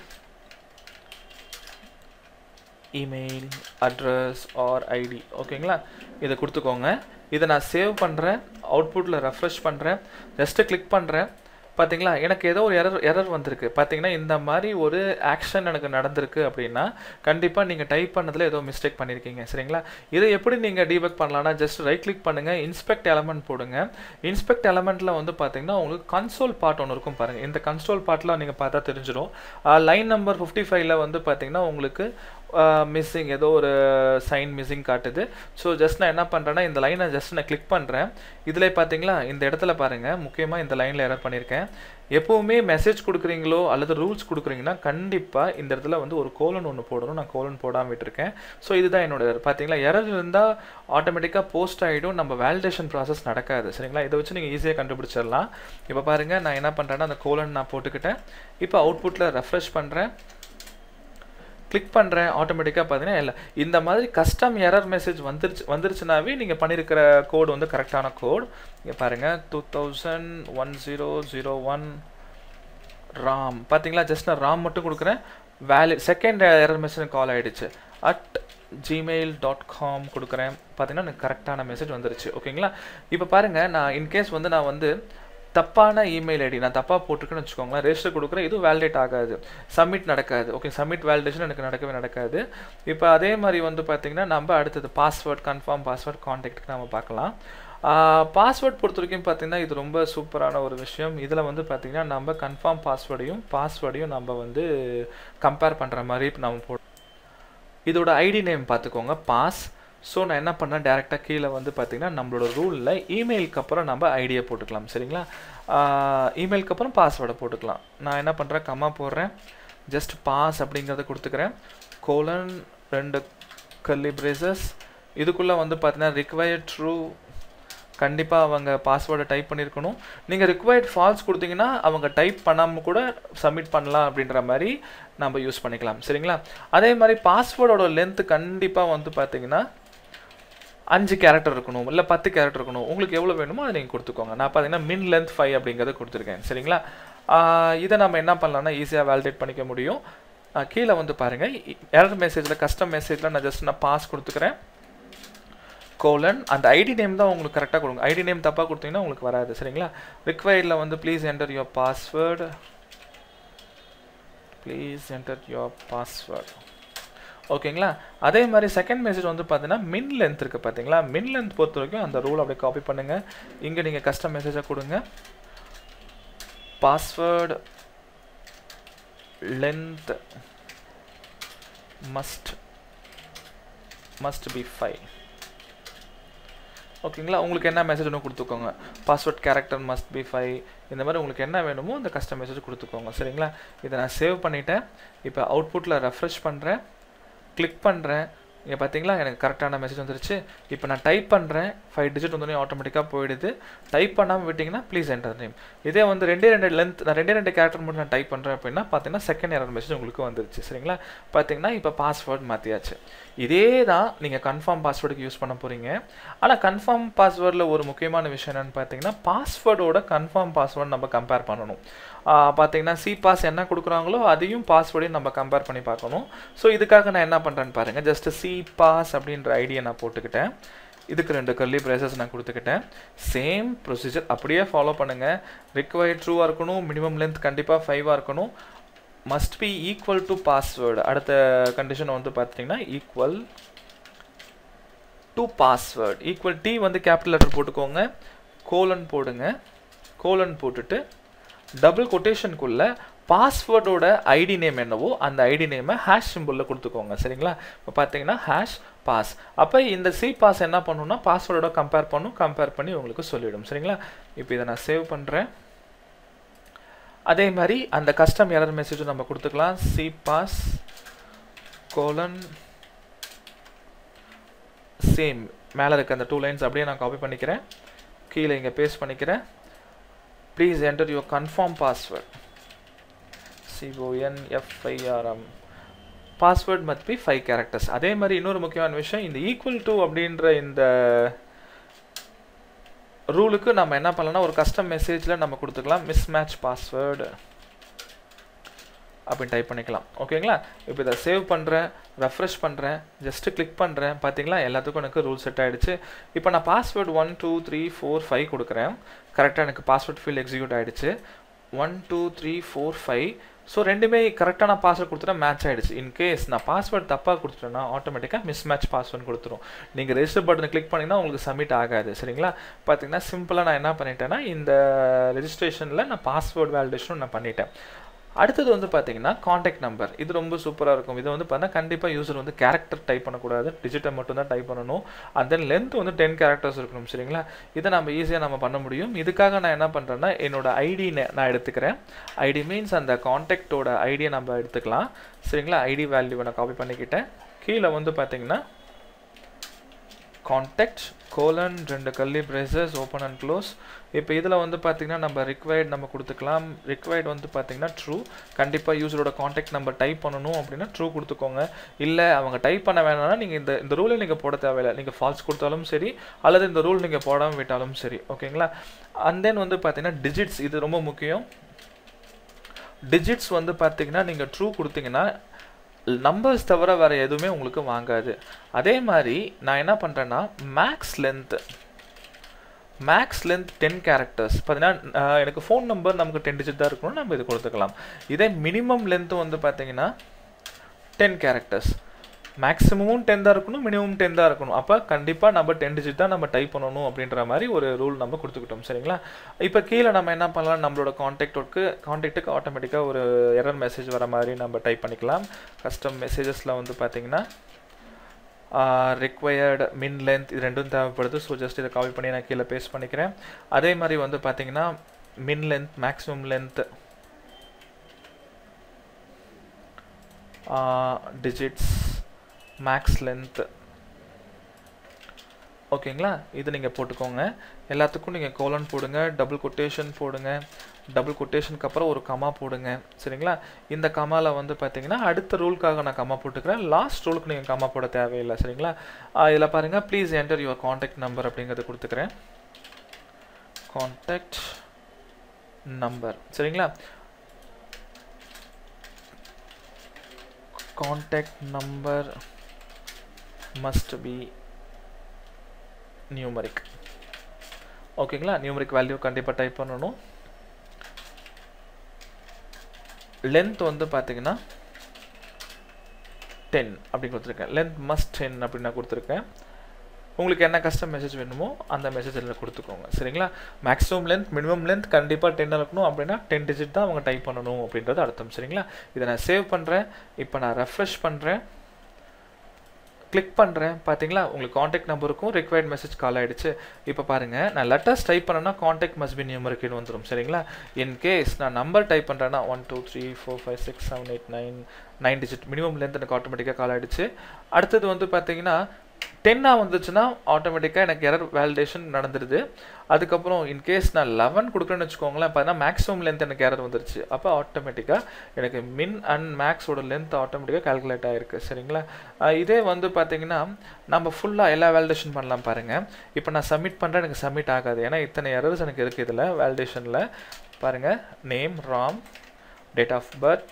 email address or ID ஓகேங்களா இதை கொடுத்துக்கோங்க இதை நான் சேவ் பண்ணுறேன் அவுட்புட்டில் ரெஃப்ரெஷ் பண்ணுறேன் ஜஸ்ட்டு கிளிக் பண்ணுறேன் பார்த்தீங்களா எனக்கு ஏதோ ஒரு எரர் எரர் வந்திருக்கு பார்த்தீங்கன்னா இந்த மாதிரி ஒரு ஆக்ஷன் எனக்கு நடந்திருக்கு அப்படின்னா கண்டிப்பாக நீங்கள் டைப் பண்ணதில் ஏதோ மிஸ்டேக் பண்ணியிருக்கீங்க சரிங்களா இதை எப்படி நீங்கள் டீபக் பண்ணலாம்னா ஜஸ்ட் ரைட் கிளிக் பண்ணுங்கள் இன்ஸ்பெக்ட் எலமெண்ட் போடுங்க இன்ஸ்பெக்ட் எலமெண்ட்டில் வந்து பார்த்தீங்கன்னா உங்களுக்கு கன்சோல் பார்ட் ஒன்று இருக்கும் பாருங்கள் இந்த கன்சோல் பார்ட்டில் நீங்கள் பார்த்தா தெரிஞ்சிடும் லைன் நம்பர் ஃபிஃப்டி ஃபைவ்ல வந்து பார்த்தீங்கன்னா உங்களுக்கு மிஸ்ஸிங் ஏதோ ஒரு சைன் மிஸ்ஸிங் காட்டுது ஸோ ஜஸ்ட் நான் என்ன பண்ணுறேன்னா இந்த லைனை ஜஸ்ட் நான் கிளிக் பண்ணுறேன் இதில் பார்த்தீங்களா இந்த இடத்துல பாருங்கள் முக்கியமாக இந்த லைனில் எரர் பண்ணியிருக்கேன் எப்போவுமே மெசேஜ் கொடுக்குறீங்களோ அல்லது ரூல்ஸ் கொடுக்குறீங்கன்னா கண்டிப்பாக இந்த இடத்துல வந்து ஒரு கோலன் ஒன்று போடணும் நான் கோலன் போடாமல் விட்டுருக்கேன் ஸோ இதுதான் என்னோட error. பார்த்தீங்களா எரர் இருந்தால் ஆட்டோமேட்டிக்காக போஸ்ட் ஆகிடும் நம்ம வேலிடேஷன் ப்ராசஸ் நடக்காது சரிங்களா இதை வச்சு நீங்கள் ஈஸியாக கண்டுபிடிச்சிடலாம் இப்போ பாருங்கள் நான் என்ன பண்ணுறேன்னா அந்த கோலன் நான் போட்டுக்கிட்டேன் இப்போ அவுட்புட்டில் ரெஃப்ரெஷ் பண்ணுறேன் கிளிக் பண்ணுறேன் ஆட்டோமேட்டிக்காக பார்த்தீங்கன்னா இல்லை இந்த மாதிரி கஸ்டம் எரர் மெசேஜ் வந்துருச்சு வந்துருச்சுனாவே நீங்கள் பண்ணியிருக்கிற கோடு வந்து கரெக்டான கோட் இங்கே பாருங்கள் two thousand one zero zero one Ram பார்த்தீங்களா ஜஸ்ட் நான் ராம் மட்டும் கொடுக்குறேன் valid second error message call ஆகிடுச்சு அட் ஜிமெயில் டாட் காம் கொடுக்குறேன் பார்த்தீங்கன்னா எனக்கு கரெக்டான மெசேஜ் வந்துருச்சு ஓகேங்களா இப்போ பாருங்கள் நான் இன்கேஸ் வந்து நான் வந்து தப்பான இமெயில் ஐடி நான் தப்பாக போட்டிருக்கேன்னு வச்சுக்கோங்களேன் ரெஜிஸ்டர் கொடுக்குறேன் இதுவும் வேலிடேட் ஆகாது சப்மிட் நடக்காது ஓகே சப்மிட் வேலிடேஷன் எனக்கு நடக்கவே நடக்காது இப்போ அதே மாதிரி வந்து பார்த்தீங்கன்னா நம்ம அடுத்தது பாஸ்வேர்ட் கன்ஃபார்ம் பாஸ்வேர்ட் கான்டாக்ட்டுக்கு நம்ம பார்க்கலாம் பாஸ்வேர்ட் பொறுத்த வரைக்கும் பார்த்தீங்கன்னா இது ரொம்ப சூப்பரான ஒரு விஷயம் இதில் வந்து பார்த்தீங்கன்னா நம்ம கன்ஃபார்ம் பாஸ்வேர்டையும் பாஸ்வேர்டையும் நம்ம வந்து கம்பேர் பண்ணுற மாதிரி நம்ம போ இதோட ஐடி நேம் பார்த்துக்கோங்க பாஸ் ஸோ நான் என்ன பண்ணேன் டேரெக்டாக கீழே வந்து பார்த்தீங்கன்னா நம்மளோட ரூலில் இமெயிலுக்கு அப்புறம் நம்ம ஐடியை போட்டுக்கலாம் சரிங்களா இமெயிலுக்கு அப்புறம் பாஸ்வேர்டை போட்டுக்கலாம் நான் என்ன பண்ணுறேன் கம்மா போடுறேன் ஜஸ்ட் பாஸ் அப்படிங்கிறத கொடுத்துக்கிறேன் கோலன் ரெண்டு கல்லி பிரேசஸ் இதுக்குள்ளே வந்து பார்த்தீங்கன்னா ரிக்வயர்ட் ட்ரூ கண்டிப்பாக அவங்க பாஸ்வேர்டை டைப் பண்ணியிருக்கணும் நீங்கள் ரிக்வயர்ட் ஃபால்ஸ் கொடுத்தீங்கன்னா அவங்க டைப் பண்ணாமல் கூட சப்மிட் பண்ணலாம் அப்படின்ற மாதிரி நம்ம யூஸ் பண்ணிக்கலாம் சரிங்களா அதே மாதிரி பாஸ்வேர்டோட லென்த்து கண்டிப்பாக வந்து பார்த்தீங்கன்னா அஞ்சு கேரக்டர் இருக்கணும் இல்லை பத்து கேரக்டர் இருக்கணும் உங்களுக்கு எவ்வளோ வேணுமோ அதை நீங்கள் கொடுத்துக்கோங்க நான் பார்த்தீங்கன்னா மின் லென்த் ஃபைவ் அப்படிங்கிறத கொடுத்துருக்கேன் சரிங்களா இதை நம்ம என்ன பண்ணலாம்னா ஈஸியாக வேலிடேட் பண்ணிக்க முடியும் கீழே வந்து பாருங்கள் எரர் மெசேஜில் கஸ்டம் மெசேஜில் நான் ஜஸ்ட் நான் பாஸ் கொடுத்துக்கிறேன் கோலன் அந்த ஐடி நேம் தான் உங்களுக்கு கரெக்டாக கொடுங்க ஐடி நேம் தப்பாக கொடுத்தீங்கன்னா உங்களுக்கு வராது சரிங்களா ரிக்வயர்டில் வந்து please enter your password please enter your password ஓகேங்களா அதே மாதிரி செகண்ட் மெசேஜ் வந்து பார்த்தீங்கன்னா மின் லென்த் இருக்குது பார்த்தீங்களா மின் லென்த் பொறுத்த வரைக்கும் அந்த ரூல் அப்படியே காப்பி பண்ணுங்கள் இங்கே நீங்கள் கஸ்டம் மெசேஜை கொடுங்க password length must must be five ஓகேங்களா உங்களுக்கு என்ன மெசேஜ் ஒன்று கொடுத்துக்கோங்க password character must be five இந்த மாதிரி உங்களுக்கு என்ன வேணுமோ அந்த கஸ்டம் மெசேஜ் கொடுத்துக்கோங்க சரிங்களா இதை நான் சேவ் பண்ணிவிட்டேன் இப்போ அவுட்புட்டில் ரெஃப்ரெஷ் பண்ணுறேன் கிளிக் பண்ணுறேன் இங்கே பார்த்தீங்களா எனக்கு கரெக்டான மெசேஜ் வந்துருச்சு இப்போ நான் டைப் பண்ணுறேன் ஃபைவ் டிஜிட் வந்தோடனே ஆட்டோமேட்டிக்காக போயிடுது டைப் பண்ணாமல் விட்டிங்கன்னா ப்ளீஸ் என்டர் நேம் இதே வந்து ரெண்டே ரெண்டு லென்த் நான் ரெண்டே ரெண்டு கேரக்டர் மட்டும் நான் டைப் பண்ணுறேன் அப்படின்னா பார்த்தீங்கன்னா செகண்ட் எரர் மெசேஜ் உங்களுக்கு வந்துருச்சு சரிங்களா பார்த்தீங்கன்னா இப்போ பாஸ்வேர்ட் மாற்றியாச்சு இதே தான் நீங்கள் கன்ஃபார்ம் பாஸ்வேர்டுக்கு யூஸ் பண்ண போகிறீங்க ஆனால் கன்ஃபார்ம் பாஸ்வேர்டில் ஒரு முக்கியமான விஷயம் என்னென்னு பார்த்தீங்கன்னா பாஸ்வேர்டோட கன்ஃபார்ம் பாஸ்வேர்டு நம்ம கம்பேர் பண்ணணும் பார்த்தீங்கன்னா சி பாஸ் என்ன கொடுக்குறாங்களோ அதையும் பாஸ்வேர்டையும் நம்ம கம்பேர் பண்ணி பார்க்கணும் ஸோ இதுக்காக நான் என்ன பண்ணுறேன்னு பாருங்கள் ஜஸ்ட் சி பாஸ் அப்படின்ற ஐடியை நான் போட்டுக்கிட்டேன் இதுக்கு ரெண்டு கல்லி ப்ரைசஸ் நான் கொடுத்துக்கிட்டேன் சேம் ப்ரொசீஜர் அப்படியே ஃபாலோ பண்ணுங்கள் ரிக்வயர்ட் ட்ரூவாக இருக்கணும் மினிமம் லென்த் கண்டிப்பாக ஃபைவாக இருக்கணும் must be equal to password அடுத்த கண்டிஷன் வந்து பார்த்தீங்கன்னா equal to password equal T வந்து கேபிட்டல் லெட்டர் போட்டுக்கோங்க கோலன் போடுங்க கோலன் போட்டுட்டு டபுள் கொட்டேஷனுக்குள்ள பாஸ்வேர்டோட ஐடி நேம் என்னவோ அந்த ஐடி நேமை ஹேஷ் சிம்பிளில் கொடுத்துக்கோங்க சரிங்களா இப்போ பார்த்தீங்கன்னா ஹேஷ் பாஸ் அப்போ இந்த சி பாஸ் என்ன பண்ணுன்னா பாஸ்வேர்டோட கம்பேர் பண்ணும் கம்பேர் பண்ணி உங்களுக்கு சொல்லிவிடும் சரிங்களா இப்போ இதை நான் சேவ் பண்ணுறேன் அதே மாதிரி அந்த கஸ்டம் எரர் மெசேஜும் நம்ம கொடுத்துக்கலாம் சி பாஸ் கோலன் சேம் மேலே இருக்க அந்த டூ லைன்ஸ் அப்படியே நான் காப்பி பண்ணிக்கிறேன் கீழே இங்கே பேஸ்ட் பண்ணிக்கிறேன் please enter your confirm password சிஓஎன்எஃப்ஐஆர்எம் password மத் பி ஃபைவ் கேரக்டர்ஸ் அதே மாதிரி இன்னொரு முக்கியமான விஷயம் இந்த ஈக்குவல் டு அப்படின்ற இந்த ரூலுக்கு நம்ம என்ன பண்ணலாம்னா ஒரு கஸ்டம் மெசேஜில் நம்ம கொடுத்துக்கலாம் மிஸ் மேட்ச் பாஸ்வேர்டு அப்படின்னு டைப் பண்ணிக்கலாம் ஓகேங்களா இப்போ இதை சேவ் பண்ணுறேன் ரெஃப்ரெஷ் பண்ணுறேன் ஜஸ்ட்டு கிளிக் பண்ணுறேன் பார்த்தீங்களா எல்லாத்துக்கும் எனக்கு ரூல் செட் ஆகிடுச்சு இப்போ நான் password one two three four five கொடுக்குறேன் கரெக்டாக எனக்கு பாஸ்வேர்ட் ஃபீல்ட் எக்ஸிக்யூட் ஆகிடுச்சு one two three four five so ரெண்டுமே கரெக்டாக நான் பாஸ்வேர்ட் கொடுத்துட்டா மேட்ச் ஆகிடுச்சு இன்கேஸ் நான் பாஸ்வேர்ட் தப்பாக கொடுத்துட்டேன்னா ஆட்டோமேட்டிக்காக மிஸ் மேட்ச் பாஸ்வேர்ட் கொடுத்துரும் நீங்கள் ரெஜிஸ்டர் பட்டனை கிளிக் பண்ணிங்கன்னா உங்களுக்கு சப்மிட் ஆகாது சரிங்களா பார்த்தீங்கன்னா சிம்பிளாக நான் என்ன பண்ணிட்டேன்னா இந்த ரெஜிஸ்ட்ரேஷனில் நான் பாஸ்வேர்ட் வேலிடேஷனும் நான் பண்ணிட்டேன் அடுத்தது வந்து பார்த்தீங்கன்னா காண்டாக்ட் நம்பர் இது ரொம்ப சூப்பராக இருக்கும் இது வந்து பார்த்தா கண்டிப்பாக யூசர் வந்து கேரக்டர் டைப் பண்ணக்கூடாது டிஜிட்டல் மட்டும் தான் டைப் பண்ணணும் அண்ட் தென் லென்த் வந்து டென் கேரக்டர்ஸ் இருக்கணும் சரிங்களா இதை நம்ம ஈஸியாக நம்ம பண்ண முடியும் இதுக்காக நான் என்ன பண்ணுறேன்னா என்னோட ஐடி நான் எடுத்துக்கிறேன் ஐடி மீன்ஸ் அந்த காண்டாக்டோட ஐடியை நம்ம எடுத்துக்கலாம் சரிங்களா ஐடி வேல்யூவை நான் காப்பி பண்ணிக்கிட்டேன் கீழே வந்து பார்த்தீங்கன்னா காண்டாக்ட் கோலன் ரெண்டு curly braces open and close இப்போ இதில் வந்து பார்த்தீங்கன்னா நம்ம ரிக்வயர்ட் நம்ம கொடுத்துக்கலாம் ரிக்வயர்ட் வந்து பார்த்தீங்கன்னா ட்ரூ கண்டிப்பாக யூஸரோட காண்டாக்ட் நம்பர் டைப் பண்ணணும் அப்படின்னா ட்ரூ கொடுத்துக்கோங்க இல்லை அவங்க டைப் பண்ண வேணாம்னா நீங்கள் இந்த இந்த ரூலை நீங்கள் போட தேவையில்லை நீங்கள் ஃபால்ஸ் கொடுத்தாலும் சரி அல்லது இந்த ரூல் நீங்கள் போடாமல் விட்டாலும் சரி ஓகேங்களா அண்ட் தென் வந்து பார்த்தீங்கன்னா டிஜிட்ஸ் இது ரொம்ப முக்கியம் டிஜிட்ஸ் வந்து பார்த்தீங்கன்னா நீங்கள் ட்ரூ கொடுத்தீங்கன்னா நம்பர்ஸ் தவிர வேறு எதுவுமே உங்களுக்கு வாங்காது அதே மாதிரி நான் என்ன பண்ணுறேன்னா max length max length ten characters பார்த்தீங்கன்னா எனக்கு ஃபோன் நம்பர் நமக்கு டென் டிஜிட் தான் இருக்கணும் நம்ம இது கொடுத்துக்கலாம் இதே மினிமம் லென்த்து வந்து பார்த்தீங்கன்னா டென் கேரக்டர்ஸ் மேக்ஸிமமும் டென் தான் இருக்கணும் மினிமம் டென் தான் இருக்கணும் அப்போ கண்டிப்பாக நம்ம டென் டிஜிட் தான் நம்ம டைப் பண்ணணும் அப்படின்ற மாதிரி ஒரு ரூல் நம்ம கொடுத்துக்கிட்டோம் சரிங்களா இப்போ கீழே நம்ம என்ன பண்ணலாம் நம்மளோட காண்டாக்டுக்கு காண்டாக்ட்டுக்கு ஆட்டோமேட்டிக்காக ஒரு எரர் மெசேஜ் வர மாதிரி நம்ம டைப் பண்ணிக்கலாம் கஸ்டம் மெசேஜஸில் வந்து பார்த்தீங்கன்னா ரிக்வயர்டு மின் லென்த் இது ரெண்டும் தேவைப்படுது ஸோ ஜஸ்ட் இதை காப்பி பண்ணி நான் கீழே பேஸ்ட் பண்ணிக்கிறேன் அதே மாதிரி வந்து பார்த்தீங்கன்னா min length maximum length digits max length ஓகேங்களா இது நீங்கள் போட்டுக்கோங்க எல்லாத்துக்கும் நீங்கள் கோலன் போடுங்க டபுள் கொட்டேஷன் போடுங்க டபுள் கொட்டேஷனுக்கு அப்புறம் ஒரு கமா போடுங்க சரிங்களா இந்த கமாவில் வந்து பார்த்தீங்கன்னா அடுத்த ரூலுக்காக நான் கமா போட்டுக்கிறேன் லாஸ்ட் ரூலுக்கு நீங்கள் கமா போட தேவையில்லை சரிங்களா இதில் பாருங்கள் please enter your contact number அப்படிங்கிறத கொடுத்துக்கிறேன் காண்டாக்ட் நம்பர் சரிங்களா contact number must be numeric ஓகேங்களா நியூமரிக் வேல்யூ கண்டிப்பாக டைப் பண்ணணும் லென்த் வந்து பார்த்தீங்கன்னா டென் அப்படி கொடுத்துருக்கேன் லென்த் மஸ்ட் டென் அப்படின்னு நான் கொடுத்துருக்கேன் உங்களுக்கு என்ன கஸ்டம் மெசேஜ் வேணுமோ அந்த மெசேஜ் அதில் கொடுத்துக்கோங்க சரிங்களா மேக்ஸிமம் லென்த் மினிமம் லென்த் கண்டிப்பாக டென் இருக்கணும் அப்படின்னா டென் டிஜிட் தான் அவங்க டைப் பண்ணணும் அப்படின்றது அர்த்தம் சரிங்களா இதை நான் சேவ் பண்ணுறேன் இப்போ நான் ரெஃப்ரெஷ் பண்ணுறேன் கிளிக் பண்ணுறேன் பார்த்தீங்களா உங்களுக்கு காண்டாக்ட் நம்பருக்கும் ரிக்வயர்ட் மெசேஜ் கால் ஆகிடுச்சு இப்போ பாருங்கள் நான் லெட்டர்ஸ் டைப் பண்ணேன்னா காண்டாக்ட் மஸ்ட் பி நியூமருக்குன்னு வந்துடும் சரிங்களா இன் கேஸ் நான் நம்பர் டைப் பண்ணுறேன்னா one two three four five six seven eight nine nine digit minimum length எனக்கு ஆட்டோமேட்டிக்காக கால் ஆகிடுச்சு அடுத்தது வந்து பார்த்தீங்கன்னா டென்னாக வந்துச்சுன்னா ஆட்டோமேட்டிக்காக எனக்கு எரர் வேலிடேஷன் நடந்துடுது அதுக்கப்புறம் இன்கேஸ் நான் லெவன் கொடுக்குறேன்னு வச்சுக்கோங்களேன் பார்த்தீங்கன்னா மேக்ஸிமம் லென்த் எனக்கு எரர் வந்துருச்சு அப்போ ஆட்டோமேட்டிக்காக எனக்கு மின் அண்ட் மேக்ஸோட லென்த் ஆட்டோமேட்டிக்காக கால்குலேட் ஆகிருக்கு சரிங்களா இதே வந்து பார்த்தீங்கன்னா நம்ம ஃபுல்லாக எல்லா வேலிடேஷன் பண்ணலாம் பாருங்கள் இப்போ நான் சப்மிட் பண்ணுறேன் எனக்கு சப்மிட் ஆகாது ஏன்னா இத்தனை எரர்ஸ் எனக்கு இருக்குது இதில் வேலிடேஷனில் பாருங்கள் name Ram date of birth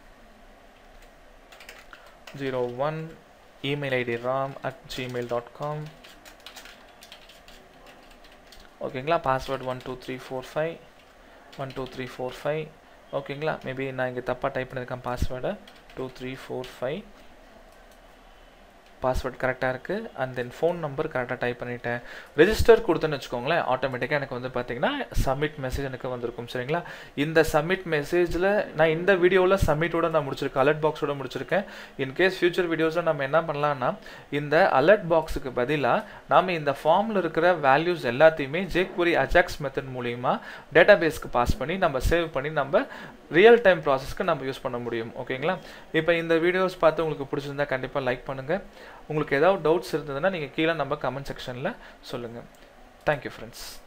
zero one email id ram at gmail.com ஓகேங்களா password one two three four five one two three four five ஓகேங்களா மேபி நான் இங்கே தப்பாக டைப் பண்ணியிருக்கேன் பாஸ்வேர்டை two three four five password கரெக்டாக இருக்குது அண்ட் தென் ஃபோன் நம்பர் கரெக்டாக டைப் பண்ணிட்டேன் ரெஜிஸ்டர் கொடுத்தேன்னு வச்சுக்கோங்களேன் ஆட்டோமேட்டிக்காக எனக்கு வந்து பார்த்தீங்கன்னா சப்மிட் மெசேஜ் எனக்கு வந்திருக்கும் சரிங்களா இந்த சப்மிட் மெசேஜில் நான் இந்த வீடியோவில் சப்மிட்டோட நான் முடிச்சிருக்கேன் அலர்ட் பாக்ஸோட முடிச்சிருக்கேன் இன்கேஸ் ஃபியூச்சர் வீடியோஸில் நம்ம என்ன பண்ணலாம்னா இந்த அலர்ட் பாக்ஸுக்கு பதிலாக நாம் இந்த ஃபார்மில் இருக்கிற வேல்யூஸ் எல்லாத்தையுமே ஜேக்வரி அஜாக்ஸ் மெத்தட் மூலிமா டேட்டா பேஸ்க்கு பாஸ் பண்ணி நம்ம சேவ் பண்ணி நம்ம ரியல் டைம் ப்ராசஸ்க்கு நம்ம யூஸ் பண்ண முடியும் ஓகேங்களா இப்போ இந்த வீடியோஸ் பார்த்து உங்களுக்கு பிடிச்சிருந்தா கண்டிப்பாக லைக் பண்ணுங்கள் உங்களுக்கு ஏதாவது டவுட்ஸ் இருந்ததுன்னா நீங்கள் கீழே நம்ம கமெண்ட் செக்ஷனில் சொல்லுங்கள் தேங்க்யூ ஃப்ரெண்ட்ஸ்